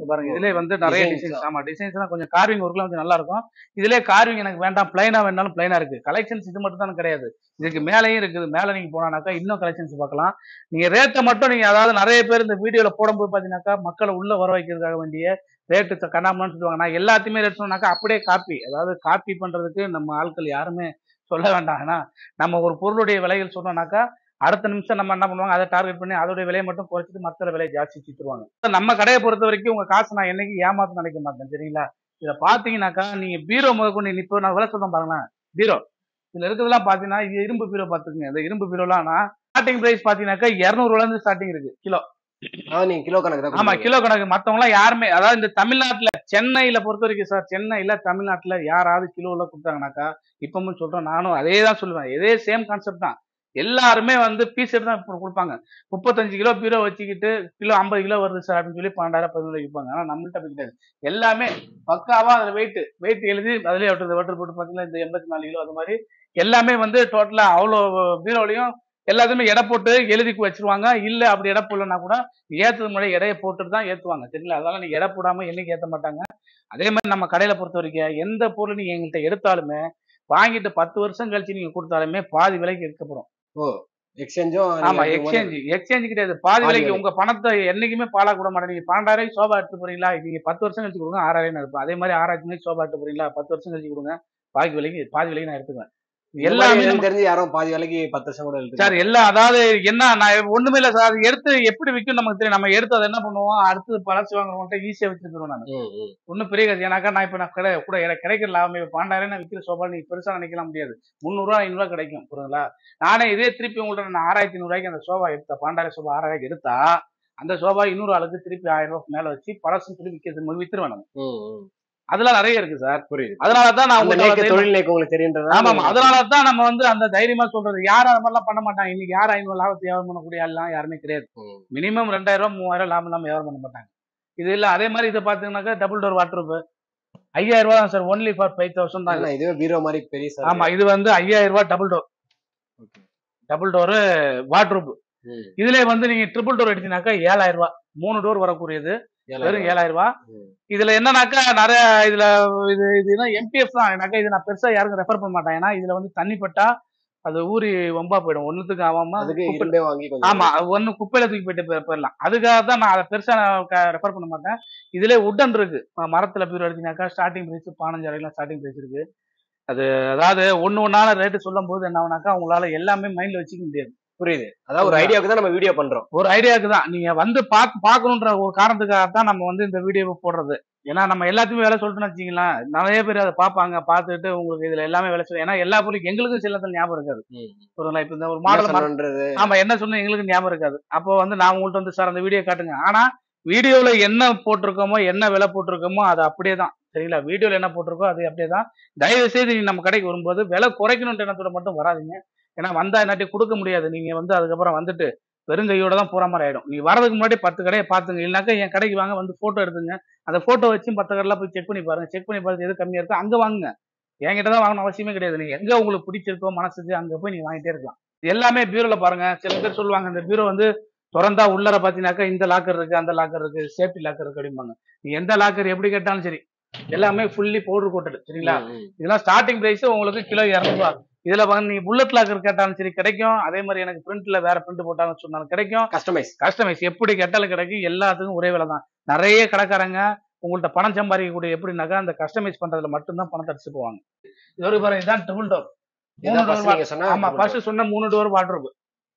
[SPEAKER 1] பாருங்க இதுலயே வந்து நிறைய
[SPEAKER 2] Designs.
[SPEAKER 1] டிசைன்ஸ் ஆமா டிசைன்ஸ் கொஞ்சம் கார்விங் ஒர்க்லாம் கொஞ்சம் நல்லா இருக்கும் இதுலயே கார்விங் எனக்கு வேண்டாம் பிளைனா வேணாலும் பிளைனா இருக்கு கலெக்ஷன்ஸ் இது மட்டும் தான் கிடையாது இதுக்கு மேலேயும் இருக்குது மேல நீங்க போனானாக்கா இன்னும் கலெக்ஷன்ஸ் பார்க்கலாம் நீங்க ரேட்டை மட்டும் நீங்க அதாவது நிறைய பேர் இந்த வீடியோல போடும்போது பாத்தீங்கன்னாக்கா மக்களை உள்ள வர வைக்கிறதுக்காக வேண்டிய ரேட்டு கண்ணாமன்னு சொல்லுவாங்க நான் எல்லாத்தையுமே ரேட் சொன்னாக்கா அப்படியே காப்பி அதாவது காப்பி பண்றதுக்கு நம்ம ஆட்கள் யாருமே சொல்ல வேண்டாம் ஏன்னா நம்ம ஒரு பொருளுடைய விலைகள் சொன்னோம்னாக்கா அடுத்த நிமிஷம் நம்ம என்ன பண்ணுவாங்க அதை டார்கெட் பண்ணி அதோட விலையை மட்டும் குறைச்சிட்டு மற்ற விலையை ஜாஸ்தி வச்சுருவாங்க நம்ம கடையை பொறுத்த வரைக்கும் உங்க காசு நான் என்னைக்கு ஏமாத்த நினைக்க மாட்டேன் சரிங்களா இதை பாத்தீங்கன்னாக்கா நீங்க பீரோ முதற்கொண்டு இப்போ நான் விலை சொல்றேன் பாருங்களேன் பீரோ இதுல இருக்கிறதெல்லாம் பாத்தீங்கன்னா இது இரும்பு பீரோ பாத்துக்கோங்க இந்த இரும்பு பீரோலாம் ஸ்டார்டிங் பிரைஸ் பாத்தீங்கன்னாக்கா இருநூறுல இருந்து ஸ்டார்டிங் இருக்கு கிலோ
[SPEAKER 2] அதாவது நீங்க கிலோ கணக்கு தான்
[SPEAKER 1] ஆமா
[SPEAKER 2] கொடுக்குறீங்க.
[SPEAKER 1] கிலோ கணக்கு மத்தவங்க எல்லாம் யாருமே அதாவது இந்த தமிழ்நாட்டுல சென்னையில பொறுத்த வரைக்கும் சார் சென்னையில தமிழ்நாட்டுல யாராவது கிலோல கொடுத்தாங்கனாக்கா இப்பவும் சொல்றேன் நானும் அதே தான் சொல்லுவேன் இதே சேம் கான்செப்ட் தான் எல்லாருமே வந்து பீஸ் எடுத்து தான் இப்ப கொடுப்பாங்க முப்பத்தஞ்சு கிலோ பீரோ வச்சுக்கிட்டு கிலோ ஐம்பது கிலோ வருது சார் அப்படின்னு சொல்லி பன்னெண்டாயிரம் பதினொன்று விற்பாங்க ஆனா நம்மள்ட்ட அப்படி கிடையாது எல்லாமே பக்காவா அதுல வெயிட் வெயிட் எழுதி அதுலயே வெட்டுறது வெட்டர் போட்டு பாத்தீங்கன்னா இந்த எண்பத்தி நாலு கிலோ அது மாதிரி எல்லாமே வந்து டோட்டலா அவ்வளோ பீரோலையும் எல்லாத்தையுமே எடை போட்டு எழுதி வச்சிருவாங்க இல்ல அப்படி எடை போடலன்னா கூட ஏத்துறது முன்னாடி எடையை போட்டுட்டு தான் ஏத்துவாங்க சரிங்களா அதனால நீங்க எடை போடாம என்னைக்கு ஏத்த மாட்டாங்க அதே மாதிரி நம்ம கடையில பொறுத்த வரைக்கும் எந்த பொருள் நீங்க எங்கள்கிட்ட எடுத்தாலுமே வாங்கிட்டு பத்து வருஷம் கழிச்சு நீங்க கொடுத்தாலுமே பாதி விலைக்கு எடுக்கப்படும்
[SPEAKER 2] எக்ஸ்சேஞ்சும்
[SPEAKER 1] ஆமா எக்ஸ்சேஞ்ச் எக்ஸ்சேஞ்ச் கிடையாது பாதி
[SPEAKER 2] பாதி
[SPEAKER 1] விலைக்கு
[SPEAKER 2] விலை.
[SPEAKER 1] உங்க பணத்தை என்னைக்குமே பாலா கூட மாட்டேன் நீங்க பன்னெண்டாயிரம் சோபா எடுத்து போறீங்களா நீங்க பத்து வருஷம் கழிச்சு கொடுங்க ஆறாயிரம் இருப்பேன் அதே மாதிரி ஆறாயிரத்து மணிக்கு சோபா எடுத்து போறீங்களா பத்து வருஷம் கழிச்சு கொடுங்க பாதி விலைக்கு பாதி விலைக்கு நான் எடுத்துக்குவேன்
[SPEAKER 2] எல்லாமே
[SPEAKER 1] எல்லாமே
[SPEAKER 2] எனக்கு தெரிஞ்சு யாரும் பாதி விலைக்கு பத்து வருஷம் கூட எழுத்து
[SPEAKER 1] சார் எல்லாம் அதாவது என்ன நான் ஒண்ணுமே இல்ல சார் அது எடுத்து எப்படி விற்கும் நமக்கு தெரியும் நம்ம எடுத்து அதை என்ன பண்ணுவோம் அடுத்து பழசு வாங்குறவங்கள்ட்ட ஈஸியா வச்சிருக்கிறோம் நான் ஒன்றும் பெரிய கதை ஏன்னாக்கா நான் இப்போ நான் கடை கூட எனக்கு கிடைக்கிற லாபம் இப்போ பன்னெண்டாயிரம் நான் விற்கிற சோபா நீ பெருசா நினைக்கலாம் முடியாது முந்நூறுரூவா ஐநூறுரூவா கிடைக்கும் புரியுதுங்களா நானே இதே திருப்பி உங்கள்ட்ட நான் ஆறாயிரத்தி ஐநூறுரூவாய்க்கு அந்த சோபா எடுத்த பன்னெண்டாயிரம் சோபா ஆறாயிரம் எடுத்தா அந்த சோபா இன்னொரு ஆளுக்கு திருப்பி ஆயிரம் ரூபாய் மேல வச்சு பழசு திருப்பி விற்கிறது வித்துருவேன் நான் அதெல்லாம் நிறைய இருக்கு சார்
[SPEAKER 2] புரியுது
[SPEAKER 1] அதனால தான் நான்
[SPEAKER 2] அந்த
[SPEAKER 1] உங்கள்ட்ட
[SPEAKER 2] நேக்கு
[SPEAKER 1] வந்து-
[SPEAKER 2] தொழில் நேக்கு உங்களுக்கு தெரியுன்றதா
[SPEAKER 1] ஆமா ஆமா அதனால தான் நம்ம வந்து அந்த தைரியமா சொல்றது யாரும் அது மாதிரிலாம் பண்ண மாட்டாங்க இன்னைக்கு யார் ஐநூறு லாபத்தை வியாபாரம் பண்ணக்கூடிய எல்லாம் யாருமே கிடையாது
[SPEAKER 2] ம்.
[SPEAKER 1] மினிமம் ரெண்டாயிரம் ரூபாய் மூவாயிரம் லாபம் இல்லாம வியாபாரம் பண்ண மாட்டாங்க இது இல்ல அதே மாதிரி இதை பாத்தீங்கன்னாக்கா டபுள் டோர் வாட்டர் ஐயாயிரம் ரூபாய் தான் sir only for five thousand தான் இது.
[SPEAKER 2] ஆனா இதுவே பீரோ மாதிரி பெரிய சார்
[SPEAKER 1] ஆமா இது வந்து ஐயாயிரம் ரூபாய் double door
[SPEAKER 2] Okay.
[SPEAKER 1] Double door wardrobe
[SPEAKER 2] ம்.
[SPEAKER 1] இதுல வந்து நீங்க ட்ரிபிள் டோர் எடுத்தீங்கன்னாக்கா ஏழாயிரம் ரூபாய் மூணு டோர் வரக்கூடியது வெறும் ஏழாயிரம் ரூபாய்
[SPEAKER 2] ம்.
[SPEAKER 1] இதுல என்னன்னாக்கா நிறைய இதுல இது இதுனா எம்டிஎஃப் தான் எனக்கா இது நான் பெருசா யாருக்கும் ரெஃபர் பண்ண மாட்டேன் ஏன்னா இதுல வந்து தண்ணி பட்டா அது ஊறி வம்பா போயிடும் ஒண்ணுத்துக்கு ஆகாம
[SPEAKER 2] அதுக்கு
[SPEAKER 1] குப்பை-
[SPEAKER 2] இரும்பே வாங்கி கொஞ்சம்
[SPEAKER 1] ஆமா ஒண்ணு குப்பையில தூக்கி போயிட்டு போய்- போயிடலாம் அதுக்காக தான் நான் அதை பெருசா ரெஃபர் பண்ண மாட்டேன் இதுல உட்டன் இருக்கு ம- மரத்துல பீரோ எடுத்தீங்கன்னாக்கா ஸ்டார்டிங் பிரைஸ் பதினஞ்சு வரைக்கும் ஸ்டார்டிங் பிரைஸ் இருக்கு அது அதாவது ஒண்ணு ஒன்னால ரேட்டு சொல்லும் போது என்ன ஆகுனாக்கா உங்களால எல்லாமே மைண்ட்ல வச்சுக்க முடியாது
[SPEAKER 2] புரியுது அதாவது ஒரு ஐடியாவுக்கு தான் நம்ம வீடியோ பண்றோம்
[SPEAKER 1] ஒரு ஐடியாவுக்கு தான் நீங்க வந்து பார்த்து பார்க்கணுன்ற ஒரு காரணத்துக்காக தான் நம்ம வந்து இந்த வீடியோவை போடுறது ஏன்னா நம்ம எல்லாத்தையுமே வேலை சொல்லிட்டுன்னு வச்சுக்கலாம் நிறைய பேர் அதை பார்ப்பாங்க பார்த்துட்டு உங்களுக்கு இதுல எல்லாமே வேலை சொல்லி ஏன்னா எல்லா பொருளும் எங்களுக்கும் சில இடத்துல ஞாபகம் இருக்காது ஒரு இப்ப இந்த ஒரு மாடல்
[SPEAKER 2] மாடல்ன்றது
[SPEAKER 1] ஆமா என்ன சொன்ன எங்களுக்கு ஞாபகம் இருக்காது அப்போ வந்து நான் உங்கள்ட்ட வந்து சார் அந்த வீடியோ காட்டுங்க ஆனா வீடியோல என்ன போட்டிருக்கோமோ என்ன விலை போட்டிருக்கோமோ அது அப்படியே தான் சரிங்களா வீடியோல என்ன போட்டிருக்கோ அது அப்படியே தான் தயவு செய்து நீங்க நம்ம கடைக்கு வரும்போது விலை குறைக்கணுன்ற எண்ணத்தோட மட்டும் வராதீங்க ஏன்னா வந்தா என்னாட்டி கொடுக்க முடியாது நீங்க வந்து அதுக்கப்புறம் வந்துட்டு வெறுங்கையோட தான் போற மாதிரி ஆயிடும் நீங்க வரதுக்கு முன்னாடி பத்து கடையை பாத்துங்க இல்லைனாக்கா என் கடைக்கு வாங்க வந்து போட்டோ எடுத்துங்க அந்த போட்டோ வச்சு பத்து கடையில் போய் செக் பண்ணி பாருங்க செக் பண்ணி பார்த்து எது கம்மியா இருக்கோ அங்க வாங்குங்க என்கிட்ட தான் வாங்கணும் அவசியமே கிடையாது நீங்க எங்க உங்களுக்கு பிடிச்சிருக்கோ மனசுக்கு அங்க போய் நீங்க வாங்கிட்டே இருக்கலாம் இது எல்லாமே பீரோல பாருங்க சில பேர் சொல்லுவாங்க இந்த பீரோ வந்து திறந்தா உள்ளர பாத்தீங்கன்னாக்கா இந்த லாக்கர் இருக்கு அந்த லாக்கர் இருக்கு சேஃப்டி லாக்கர் இருக்கு அப்படிம்பாங்க நீ எந்த லாக்கர் எப்படி கேட்டாலும் சரி எல்லாமே ஃபுல்லி பவுடர் கோட்டடு சரிங்களா இதெல்லாம் ஸ்டார்டிங் பிரைஸ் உங்களுக்கு கிலோ இரநூறுவா இதுல வந்து நீங்க புல்லட் லாக்கர் கேட்டாலும் சரி கிடைக்கும் அதே மாதிரி எனக்கு பிரிண்ட்ல வேற பிரிண்ட் போட்டாலும் சொன்னாலும் கிடைக்கும்
[SPEAKER 2] கஸ்டமைஸ்
[SPEAKER 1] கஸ்டமைஸ் எப்படி கேட்டாலும் கிடைக்கும் எல்லாத்துக்கும் ஒரே விலை தான் நிறைய கடைக்காரங்க உங்கள்ட்ட பணம் சம்பாதிக்கக்கூடிய எப்படின்னாக்கா அந்த கஸ்டமைஸ் பண்றதுல மட்டும்தான் பணத்தை அடிச்சு போவாங்க இது ஒரு பாருங்க இதுதான் ட்ரிபிள் டோர் மூணு டோர்
[SPEAKER 2] நீங்க சொன்னா
[SPEAKER 1] ஆமா ஃபர்ஸ்ட் சொன்ன மூணு டோர் வாட்ரூப்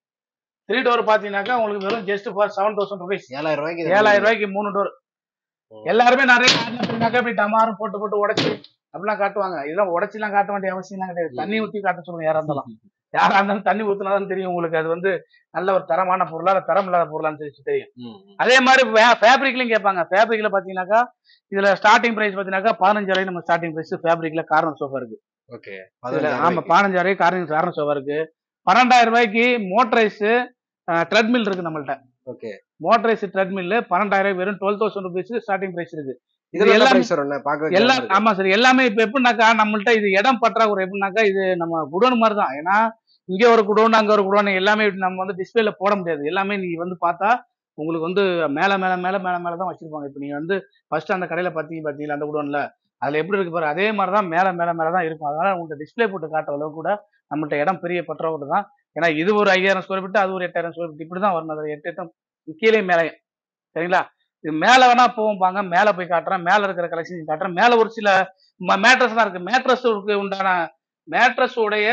[SPEAKER 1] த்ரீ டோர் பாத்தீங்கன்னாக்கா உங்களுக்கு வெறும் just for seven thousand rupees
[SPEAKER 2] ஏழாயிரம் ரூபாய்க்கு இது
[SPEAKER 1] ஏழாயிரம் ரூபாய்க்கு மூணு டோர்
[SPEAKER 2] ம்.
[SPEAKER 1] எல்லாருமே நிறைய காட்டினாக்கா இப்படி டமாரும் போட்டு போட்டு உடைச்சு அப்படிலாம் காட்டுவாங்க இதெல்லாம் உடைச்சுலாம் காட்ட வேண்டிய அவசியம் கிடையாது தண்ணி ஊத்தி காட்ட சொல்லுங்க யாரா இருந்தாலும் யாரா இருந்தாலும் தண்ணி ஊத்துனாதான் தெரியும் உங்களுக்கு அது வந்து நல்ல ஒரு தரமான பொருளா இல்ல தரம் இல்லாத பொருளான்னு சொல்லி தெரியும்
[SPEAKER 2] ம், ம்.
[SPEAKER 1] அதே மாதிரி ஃபேப்ரிக்லயும் கேட்பாங்க ஃபேப்ரிக்ல பாத்தீங்கன்னாக்கா இதுல ஸ்டார்டிங் பிரைஸ் பாத்தீங்கன்னாக்கா பதினஞ்சு வரைக்கும் நம்ம ஸ்டார்டிங் பிரைஸ் ஃபேப்ரிக்ல கார்னர் சோஃபா இருக்கு
[SPEAKER 2] ஓகே
[SPEAKER 1] இதுல
[SPEAKER 2] பதினஞ்சாயிரம்
[SPEAKER 1] ஆமா பதினஞ்சு வரைக்கும் கார்னர் கார்னர் சோஃபா இருக்கு பன்னெண்டாயிரம் ரூபாய்க்கு மோட்டரைஸ் ட்ரெட்மில் இருக்கு நம்மள்ட்ட
[SPEAKER 2] ஓகே
[SPEAKER 1] மோட்டரைஸ் ட்ரெட்மில் பன்னெண்டாயிரம் வெறும் twelve thousand rupees starting price இருக்கு
[SPEAKER 2] இது என்ன
[SPEAKER 1] எல்லாமே-
[SPEAKER 2] பிரைஸ் வரும் பார்க்க
[SPEAKER 1] எல்லாம் ஆமா சார் எல்லாமே இப்ப எப்படின்னாக்கா நம்மள்ட்ட இது இடம் பற்றாக்குறை எப்படின்னாக்கா இது நம்ம குடோன் மாதிரி தான் ஏன்னா இங்க ஒரு குடோன் அங்க ஒரு குடோன் எல்லாமே நம்ம வந்து டிஸ்பிளேல போட முடியாது எல்லாமே நீ வந்து பார்த்தா உங்களுக்கு வந்து மேலே மேலே மேலே மேலே மேலே தான் வச்சிருப்பாங்க இப்போ நீங்கள் வந்து ஃபர்ஸ்ட் அந்த கடையில் பார்த்தீங்க பார்த்தீங்களா அந்த குடோனில் அதில் எப்படி இருக்கு பாரு அதே மாதிரி தான் மேலே மேலே மேலே தான் இருக்கும் அதனால உங்கள்கிட்ட டிஸ்ப்ளே போட்டு காட்டுற அளவு கூட நம்மள்ட்ட இடம் பெரிய பற்றாக்குறை தான் ஏன்னா இது ஒரு ஐயாயிரம் ஸ்கொயர் ஃபீட் அது ஒரு எட்டாயிரம் ஸ்கொயர் ஃபீட் இப்படி தான் வரணும் அது எட்டு எட்டம் கீழே மேலே சரிங்களா இது மேலே வேணா போவாங்க மேலே போய் காட்டுறேன் மேலே இருக்கிற கலெக்ஷன் காட்டுறேன் மேலே ஒரு சில மேட்ரஸ் தான் இருக்கு மேட்ரஸுக்கு உண்டான மேட்ரஸ் உடைய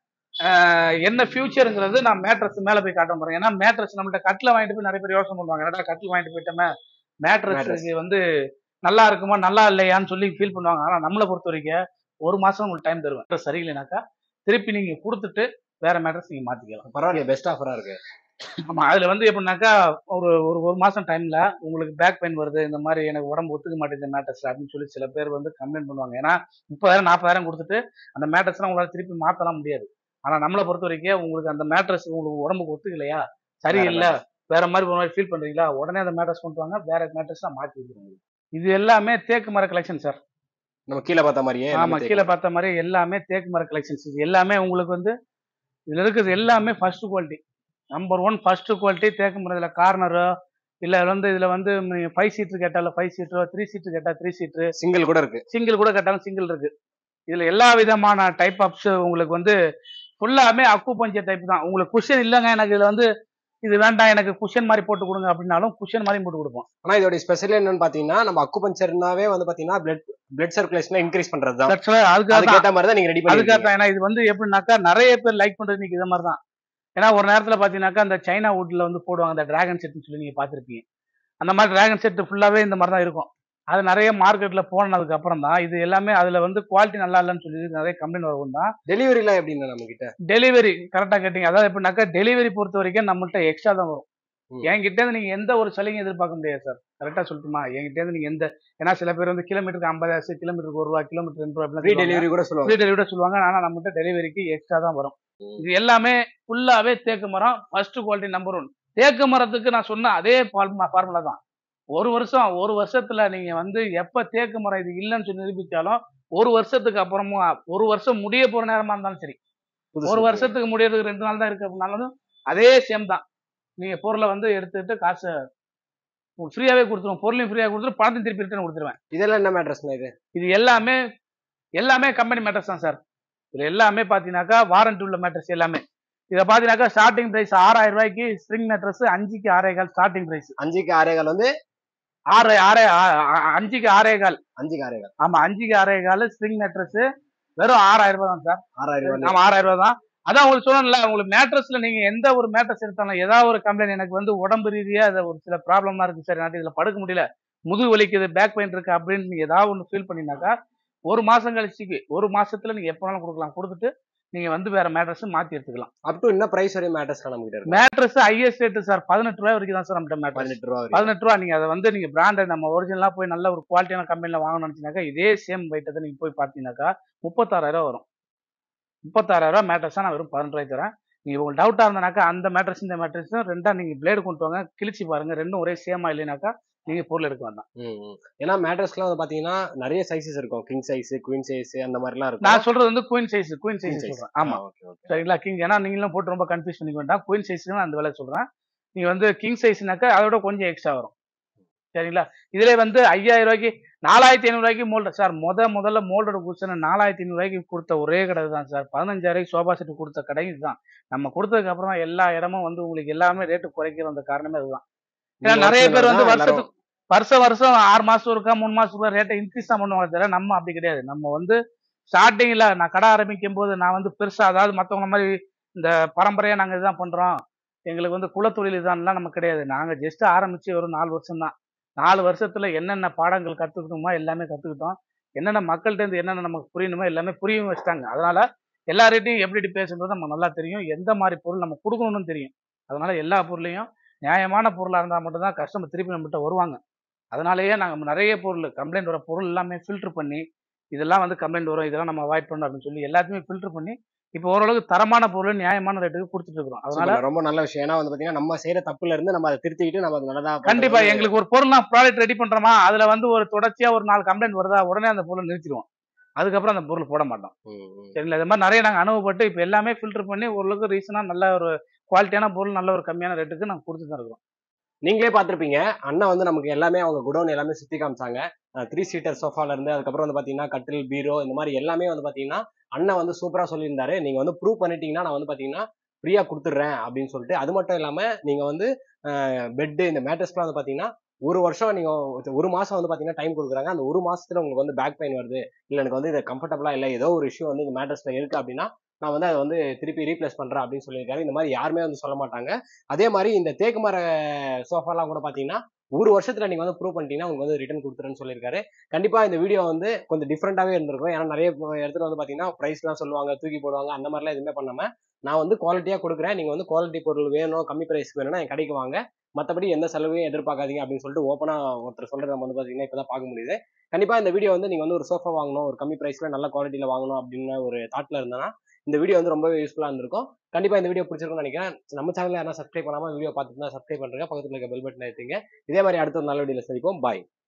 [SPEAKER 1] ஆஹ், என்ன ஃபியூச்சருங்கிறது நான் மேட்ரஸ் மேலே போய் காட்ட போறேன் ஏன்னா மேட்ரஸ் நம்மள்ட்ட கட்டில் வாங்கிட்டு போய் நிறைய பேர் யோசனை பண்ணுவாங்க என்னடா கட்டில் வாங்கிட்டு போயிட்டோமே மேட்ரஸுக்கு வந்து நல்லா இருக்குமா நல்லா இல்லையான்னு சொல்லி ஃபீல் பண்ணுவாங்க ஆனா நம்மளை பொறுத்த வரைக்கும் ஒரு மாசம் உங்களுக்கு டைம் தருவேன் Mattress சரியில்லைனாக்கா திருப்பி நீங்க கொடுத்துட்டு வேற மேட்ரஸ் நீங்க மாத்திக்கலாம்
[SPEAKER 2] பரவாயில்லையே பெஸ்ட் ஆஃபரா இருக்கு
[SPEAKER 1] ஆமா அதுல வந்து எப்படின்னாக்கா ஒரு ஒரு ஒரு மாசம் டைம்ல உங்களுக்கு பேக் பெயின் வருது இந்த மாதிரி எனக்கு உடம்பு ஒத்துக்க மாட்டேங்குது மேட்ரஸ் அப்படின்னு சொல்லி சில பேர் வந்து கம்ப்ளைண்ட் பண்ணுவாங்க ஏன்னா முப்பதாயிரம் நாற்பதாயிரம் கொடுத்துட்டு அந்த மேட்ரஸ்லாம் உங்களால திருப்பி மாத்தலாம் முடியாது ஆனா நம்மளை பொறுத்த வரைக்கும் உங்களுக்கு அந்த மேட்ரஸ் உங்களுக்கு உடம்புக்கு ஒத்துக்கலையா சரியில்லை வேற மாதிரி ஒரு மாதிரி ஃபீல் பண்றீங்களா உடனே அந்த மேட்ரஸ் கொண்டு வாங்க வேற மேட்ரஸ் மாத்தி வைக்கிறோம் இது எல்லாமே தேக்கு மர கலெக்ஷன் சார்
[SPEAKER 2] நம்ம கீழே பார்த்த மாதிரியே
[SPEAKER 1] ஆமா
[SPEAKER 2] எல்லாமே
[SPEAKER 1] கீழே பார்த்த மாதிரி எல்லாமே தேக்கு மர கலெக்ஷன்ஸ் இது எல்லாமே உங்களுக்கு வந்து இதுல இருக்கிறது எல்லாமே first quality number one first quality தேக்கு மரம் இதுல கார்னரோ இல்ல வந்து இதுல வந்து ஃபைவ் சீட்டர் கேட்டாலும் ஃபைவ் சீட்டரோ த்ரீ சீட்டர் கேட்டா த்ரீ சீட்டர்
[SPEAKER 2] சிங்கிள் கூட இருக்கு
[SPEAKER 1] சிங்கிள் கூட கேட்டாலும் சிங்கிள் இருக்கு இதுல எல்லா விதமான டைப் ஆப்ஸ் உங்களுக்கு வந்து ஃபுல்லாமே அக்கு பஞ்சர் டைப் தான் உங்களுக்கு குஷன் இல்லைங்க எனக்கு இதுல வந்து இது வேண்டாம் எனக்கு குஷன் மாதிரி போட்டு கொடுங்க அப்படின்னாலும் குஷன் மாதிரி போட்டு கொடுப்போம்
[SPEAKER 2] ஆனா இதோட ஸ்பெஷல் என்னன்னு பாத்தீங்கன்னா நம்ம அக்குபஞ்சர்னாவே வந்து பாத்தீங்கன்னா பிளட் பிளட் சர்க்குலேஷன் இன்க்ரீஸ் பண்றது தான்
[SPEAKER 1] That's why அதுக்காக தான்
[SPEAKER 2] அதுக்கேத்த மாதிரி தான் நீங்க ரெடி
[SPEAKER 1] அதுக்காக
[SPEAKER 2] பண்ணிருக்கீங்க
[SPEAKER 1] தான் ஏன்னா இது வந்து எப்படின்னாக்கா நிறைய பேர் லைக் பண்றது இன்னைக்கு இதை மாதிரி தான் ஏன்னா ஒரு நேரத்துல பாத்தீங்கன்னாக்கா அந்த சைனா வுட்ல வந்து போடுவாங்க அந்த டிராகன் செட்னு சொல்லி நீங்க பாத்திருப்பீங்க அந்த மாதிரி டிராகன் செட் ஃபுல்லாவே இந்த மாதிரி தான் இருக்கும் அது நிறைய மார்க்கெட்ல போனதுக்கு அப்புறம் தான் இது எல்லாமே அதுல வந்து குவாலிட்டி நல்லா இல்லைன்னு சொல்லி நிறைய கம்ப்ளைண்ட் வரும் தான்
[SPEAKER 2] டெலிவரிலாம் எப்படின்னா நம்ம கிட்ட
[SPEAKER 1] டெலிவரி கரெக்டா கேட்டீங்க அதாவது எப்படின்னாக்கா டெலிவரி பொறுத்த வரைக்கும் நம்மள்ட்ட எக்ஸ்ட்ரா தான் வரும்
[SPEAKER 2] ம்.
[SPEAKER 1] என்கிட்ட இருந்து நீங்க எந்த ஒரு சலுகையும் எதிர்பார்க்க முடியாது சார் கரெக்டா சொல்லட்டுமா என்கிட்ட இருந்து நீங்க எந்த ஏன்னா சில பேர் வந்து கிலோமீட்டருக்கு ஐம்பதாயிரம் கிலோமீட்டருக்கு ஒரு ரூபா கிலோமீட்டர் ரெண்டு ரூபா
[SPEAKER 2] ஃப்ரீ
[SPEAKER 1] அப்படிலாம்
[SPEAKER 2] டெலிவரி கூட சொல்லுவாங்க
[SPEAKER 1] ஃப்ரீ டெலிவரி சொல்லுவாங்க ஆனா நம்மகிட்ட டெலிவரிக்கு எக்ஸ்ட்ரா தான் வரும்
[SPEAKER 2] ம்.
[SPEAKER 1] இது எல்லாமே ஃபுல்லாவே தேக்கு மரம் ஃபர்ஸ்ட் குவாலிட்டி நம்பர் ஒன் தேக்கு மரத்துக்கு நான் சொன்ன அதே ஃபார்முலா தான் ஒரு வருஷம் ஒரு வருஷத்துல நீங்க வந்து எப்ப தேக்கு மரம் இது இல்லைன்னு சொல்லி நிரூபிச்சாலும் ஒரு வருஷத்துக்கு அப்புறமும் ஒரு வருஷம் முடிய போற நேரமா இருந்தாலும் சரி
[SPEAKER 2] புதுசு
[SPEAKER 1] ஒரு
[SPEAKER 2] புதுசு.
[SPEAKER 1] வருஷத்துக்கு முடியறதுக்கு ரெண்டு நாள் தான் இருக்கு அப்படின்னாலும் அதே சேம் தான் நீங்க பொருளை வந்து எடுத்துட்டு காசை ஃப்ரீயாவே கொடுத்துருவோம் பொருளையும் ஃப்ரீயா கொடுத்துட்டு பணத்தையும் திருப்பி ரிட்டர்ன் கொடுத்துருவேன்
[SPEAKER 2] இதெல்லாம் என்ன மேட்ரஸ்னா இது
[SPEAKER 1] இது எல்லாமே எல்லாமே கம்பெனி மேட்டர்ஸ் தான் சார் இது எல்லாமே பார்த்தீங்கன்னாக்கா வாரண்டி உள்ள மேட்டர்ஸ் எல்லாமே இதை பார்த்தீங்கன்னாக்கா ஸ்டார்டிங் பிரைஸ் ஆறாயிரம் ரூபாய்க்கு ஸ்ப்ரிங் மேட்ரஸ் அஞ்சுக்கு ஆறே கால் ஸ்டார்டிங் பிரைஸ்
[SPEAKER 2] அஞ்சுக்கு ஆறே கால் வந்து
[SPEAKER 1] ஆறு ஆறே ஆ- ஆ- அஞ்சுக்கு ஆறே கால்
[SPEAKER 2] அஞ்சுக்கு ஆறே கால்
[SPEAKER 1] ஆமா அஞ்சுக்கு ஆறே கால் ஸ்ப்ரிங் மேட்ரஸ் வெறும் ஆறாயிரம் ரூபாய் தான் சார்
[SPEAKER 2] ஆறாயிரம் ரூபாய்
[SPEAKER 1] ஆமா ஆறாயிரம் ரூபாய் தான் அதான் உங்களுக்கு சொல்லணும்ல உங்களுக்கு மேட்ரஸ்ல நீங்க எந்த ஒரு மேட்ரஸ் எடுத்தாலும் ஏதாவது ஒரு கம்ப்ளைண்ட் எனக்கு வந்து உடம்பு ரீதியா அது ஒரு சில ப்ராப்ளமா இருக்கு சார் என்னால இதுல படுக்க முடியல முதுகு வலிக்குது பேக் பெயின் இருக்கு அப்படின்னு நீங்க ஏதாவது ஒன்று ஃபீல் பண்ணினாக்கா ஒரு மாசம் கழிச்சுக்கு ஒரு மாசத்துல நீங்க எப்ப வேணாலும் கொடுக்கலாம் கொடுத்துட்டு நீங்க வந்து வேற மேட்ரஸ் மாத்தி எடுத்துக்கலாம்
[SPEAKER 2] அப் டு என்ன பிரைஸ் வரையும் மேட்ரஸ்லாம் நம்ம கிட்ட இருக்கு
[SPEAKER 1] மேட்ரஸ் ஐஎஸ் ரேட்டு சார் பதினெட்டு ரூபாய் வரைக்கும் தான் சார் நம்மகிட்ட மேட்ரஸ்
[SPEAKER 2] பதினெட்டு ரூபா வரையும்
[SPEAKER 1] பதினெட்டு ரூபா நீங்க அதை வந்து நீங்க பிராண்டட் நம்ம ஒரிஜினலா போய் நல்ல ஒரு குவாலிட்டியான கம்பெனில வாங்கணும்னு நினைச்சீங்கன்னாக்கா இதே சேம் வெயிட்டை நீங்க போய் பார்த்தீங்கன்னாக்கா முப்பத்தாறாயிரம் ரூபா வரும் முப்பத்தாறாயிரம் ரூபா மேட்ரஸா நான் வெறும் பதினெட்டு ரூபாய் தரேன் நீங்க உங்களுக்கு டவுட்டா இருந்தானாக்கா அந்த மேட்ரஸ் இந்த மேட்ரஸ் ரெண்டா நீங்க பிளேடு கொண்டு வாங்க கிழிச்சு பாருங்க ரெண்டும் ஒரே சேமா இல்லைனாக்கா நீங்க பொருள் எடுக்க வேண்டாம்
[SPEAKER 2] ம், ம். ஏன்னா மேட்ரஸ்லாம் வந்து பாத்தீங்கன்னா நிறைய சைஸஸ் இருக்கும் கிங் சைஸ் குயின் சைஸ் அந்த மாதிரிலாம் இருக்கும்
[SPEAKER 1] நான் சொல்றது வந்து queen size queen
[SPEAKER 2] Queen
[SPEAKER 1] size
[SPEAKER 2] size.
[SPEAKER 1] சொல்றேன் ஆமா
[SPEAKER 2] ஓகே ஓகே
[SPEAKER 1] சரிங்களா கிங் ஏன்னா நீங்களும் போட்டு ரொம்ப கன்ஃபியூஸ் பண்ணிக்க வேண்டாம் குயின் சைஸ் நான் அந்த வேலை சொல்றேன் நீங்க வந்து கிங் சைஸ்னாக்கா அதோட கொஞ்சம் எக்ஸ்ட்ரா வரும் சரிங்களா இதுல வந்து ஐயாயிரம் ரூபாய்க்கு நாலாயிரத்தி ஐநூறு ரூபாய்க்கு மோல்டர் சார் முத முதல்ல மோல்டர் குச்சனை நாலாயிரத்தி ஐநூறு ரூபாய்க்கு கொடுத்த ஒரே கடை தான் சார் பதினஞ்சாயிரம் சோபா செட் கொடுத்த கடை இதுதான் நம்ம கொடுத்ததுக்கு அப்புறம் தான் எல்லா இடமும் வந்து உங்களுக்கு எல்லாமே ரேட்டு குறைக்கிற அந்த காரணமே அதுதான் ஏன்னா
[SPEAKER 2] நீங்க
[SPEAKER 1] நிறைய பேர் வந்து
[SPEAKER 2] வச்சதுனால எல்லாரும்
[SPEAKER 1] வருஷத்துக்கு வருஷம் வருஷம் ஆறு மாசம் இருக்கா மூணு மாசம் இருக்கா ரேட்டை இன்க்ரீஸ் தான் பண்ணுவாங்க தவிர நம்ம அப்படி கிடையாது நம்ம வந்து ஸ்டார்டிங்ல நான் கடை ஆரம்பிக்கும் போது நான் வந்து பெருசா அதாவது மத்தவங்க மாதிரி இந்த பரம்பரையா நாங்க இதுதான் பண்றோம் எங்களுக்கு வந்து குலத்தொழில் இதுதான்லாம் நமக்கு கிடையாது நாங்க ஜஸ்ட் ஆரம்பிச்சு ஒரு நாலு வருஷம் தான் நாலு வருஷத்துல என்னென்ன பாடங்கள் கத்துக்கிட்டோமோ எல்லாமே கத்துக்கிட்டோம் என்னென்ன மக்கள்கிட்ட இருந்து என்னென்ன நமக்கு புரியணுமோ எல்லாமே புரியவும் வச்சிட்டாங்க அதனால எல்லார்கிட்டையும் எப்படி எப்படி பேசுன்றது நமக்கு நல்லா தெரியும் எந்த மாதிரி பொருள் நம்ம கொடுக்கணும்னு தெரியும் அதனால எல்லா பொருளையும் நியாயமான பொருளா இருந்தா மட்டும்தான் கஸ்டமர் திருப்பி நம்மகிட்ட வருவாங்க அதனாலேயே நாங்க நிறைய பொருள் கம்ப்ளைண்ட் வர பொருள் எல்லாமே ஃபில்டர் பண்ணி இதெல்லாம் வந்து கம்ப்ளைண்ட் வரும் இதெல்லாம் நம்ம அவாய்ட் பண்ணணும் அப்படின்னு சொல்லி எல்லாத்தையுமே ஃபில்டர் பண்ணி இப்போ ஓரளவுக்கு தரமான பொருள் நியாயமான ரேட்டுக்கு கொடுத்துட்டு இருக்கிறோம் அதனால
[SPEAKER 2] Super, ரொம்ப நல்ல விஷயம் ஏன்னா வந்து பாத்தீங்கன்னா நம்ம செய்யற தப்புல இருந்து நம்ம அதை திருத்திக்கிட்டு நம்ம அதை நல்லதா
[SPEAKER 1] கண்டிப்பா எங்களுக்கு ஒரு பொருள் நான் ப்ராடக்ட் ரெடி பண்றோமா அதுல வந்து ஒரு தொடர்ச்சியா ஒரு நாலு கம்ப்ளைண்ட் வருதா உடனே அந்த பொருளை நிறுத்திடுவோம் அதுக்கப்புறம் அந்த பொருள் போட மாட்டோம் சரிங்களா இது மாதிரி நிறைய நாங்க அனுபவப்பட்டு இப்போ எல்லாமே ஃபில்டர் பண்ணி ஓரளவுக்கு ரீசனா நல்ல ஒரு குவாலிட்டியான பொருள் நல்ல ஒரு கம்மியான ரேட்டுக்கு நாங்க கொடுத்து தான் இருக்கிறோம்
[SPEAKER 2] நீங்களே பார்த்திருப்பீங்க அண்ணன் வந்து நமக்கு எல்லாமே அவங்க குடோன் எல்லாமே சுத்தி காமிச்சாங்க த்ரீ சீட்டர் சோஃபால இருந்து அதுக்கப்புறம் வந்து பாத்தீங்கன்னா கட்டில் பீரோ இந்த மாதிரி எல்லாமே வந்து பாத்தீங்கன்னா அண்ணன் வந்து சூப்பரா சொல்லியிருந்தாரு நீங்க வந்து ப்ரூவ் பண்ணிட்டீங்கன்னா நான் வந்து பாத்தீங்கன்னா ஃப்ரீயா கொடுத்துட்றேன் அப்படின்னு சொல்லிட்டு அது மட்டும் இல்லாம நீங்க வந்து பெட்டு இந்த மேட்ரஸ்லாம் வந்து பாத்தீங்கன்னா ஒரு வருஷம் நீங்க ஒரு மாசம் வந்து பாத்தீங்கன்னா டைம் கொடுக்குறாங்க அந்த ஒரு மாசத்துல உங்களுக்கு வந்து பேக் பெயின் வருது இல்ல எனக்கு வந்து இது கம்ஃபர்டபுளா இல்ல ஏதோ ஒரு இஷ்யூ வந்து இந்த மேட்ரஸ்ல இருக்கு அப்படின்னா நான் வந்து அதை வந்து திருப்பி ரீப்ளேஸ் பண்றேன் அப்படின்னு சொல்லியிருக்காரு இந்த மாதிரி யாருமே வந்து சொல்ல மாட்டாங்க அதே மாதிரி இந்த தேக்கு மர சோஃபாலாம் கூட பாத்தீங்கன்னா ஒரு வருஷத்துல நீங்க வந்து ப்ரூவ் பண்ணிட்டீங்கன்னா உங்களுக்கு வந்து ரிட்டர்ன் கொடுத்துருன்னு சொல்லியிருக்காரு கண்டிப்பா இந்த வீடியோ வந்து கொஞ்சம் டிஃப்ரெண்டாவே இருந்திருக்கும் ஏன்னா நிறைய இடத்துல வந்து பாத்தீங்கன்னா பிரைஸ்லாம் சொல்லுவாங்க தூக்கி போடுவாங்க அந்த மாதிரிலாம் எதுவுமே பண்ணாம நான் வந்து குவாலிட்டியா கொடுக்குறேன் நீங்க வந்து குவாலிட்டி பொருள் வேணும் கம்மி பிரைஸ் வேணும்னா என் கடைக்கு வாங்க மற்றபடி எந்த செலவையும் எதிர்பார்க்காதீங்க அப்படின்னு சொல்லிட்டு ஓப்பனா ஒருத்தர் சொல்றத நம்ம வந்து பாத்தீங்கன்னா இப்பதான் பார்க்க முடியுது கண்டிப்பா இந்த வீடியோ வந்து நீங்க வந்து ஒரு சோஃபா வாங்கணும் ஒரு கம்மி பிரைஸ்ல நல்ல குவாலிட்டியில வாங்கணும் அப்படின்னு ஒரு தாட்ல இருந்தேன்னா இந்த வீடியோ வந்து ரொம்பவே யூஸ்ஃபுல்லா இருந்திருக்கும் கண்டிப்பா இந்த வீடியோ பிடிச்சிருக்கும்னு நினைக்கிறேன் நம்ம சேனல்ல யாரா சப்ஸ்கிரைப் பண்ணாம வீடியோ பார்த்துட்டு சப்ஸ்கிரைப் பண்றேங்க பக்கத்துல இருக்க பெல் பட்டன் எடுத்துங்க இதே மாதிரி அடுத்த ஒரு நல்ல வீடியோல சந்திப்போம் பாய்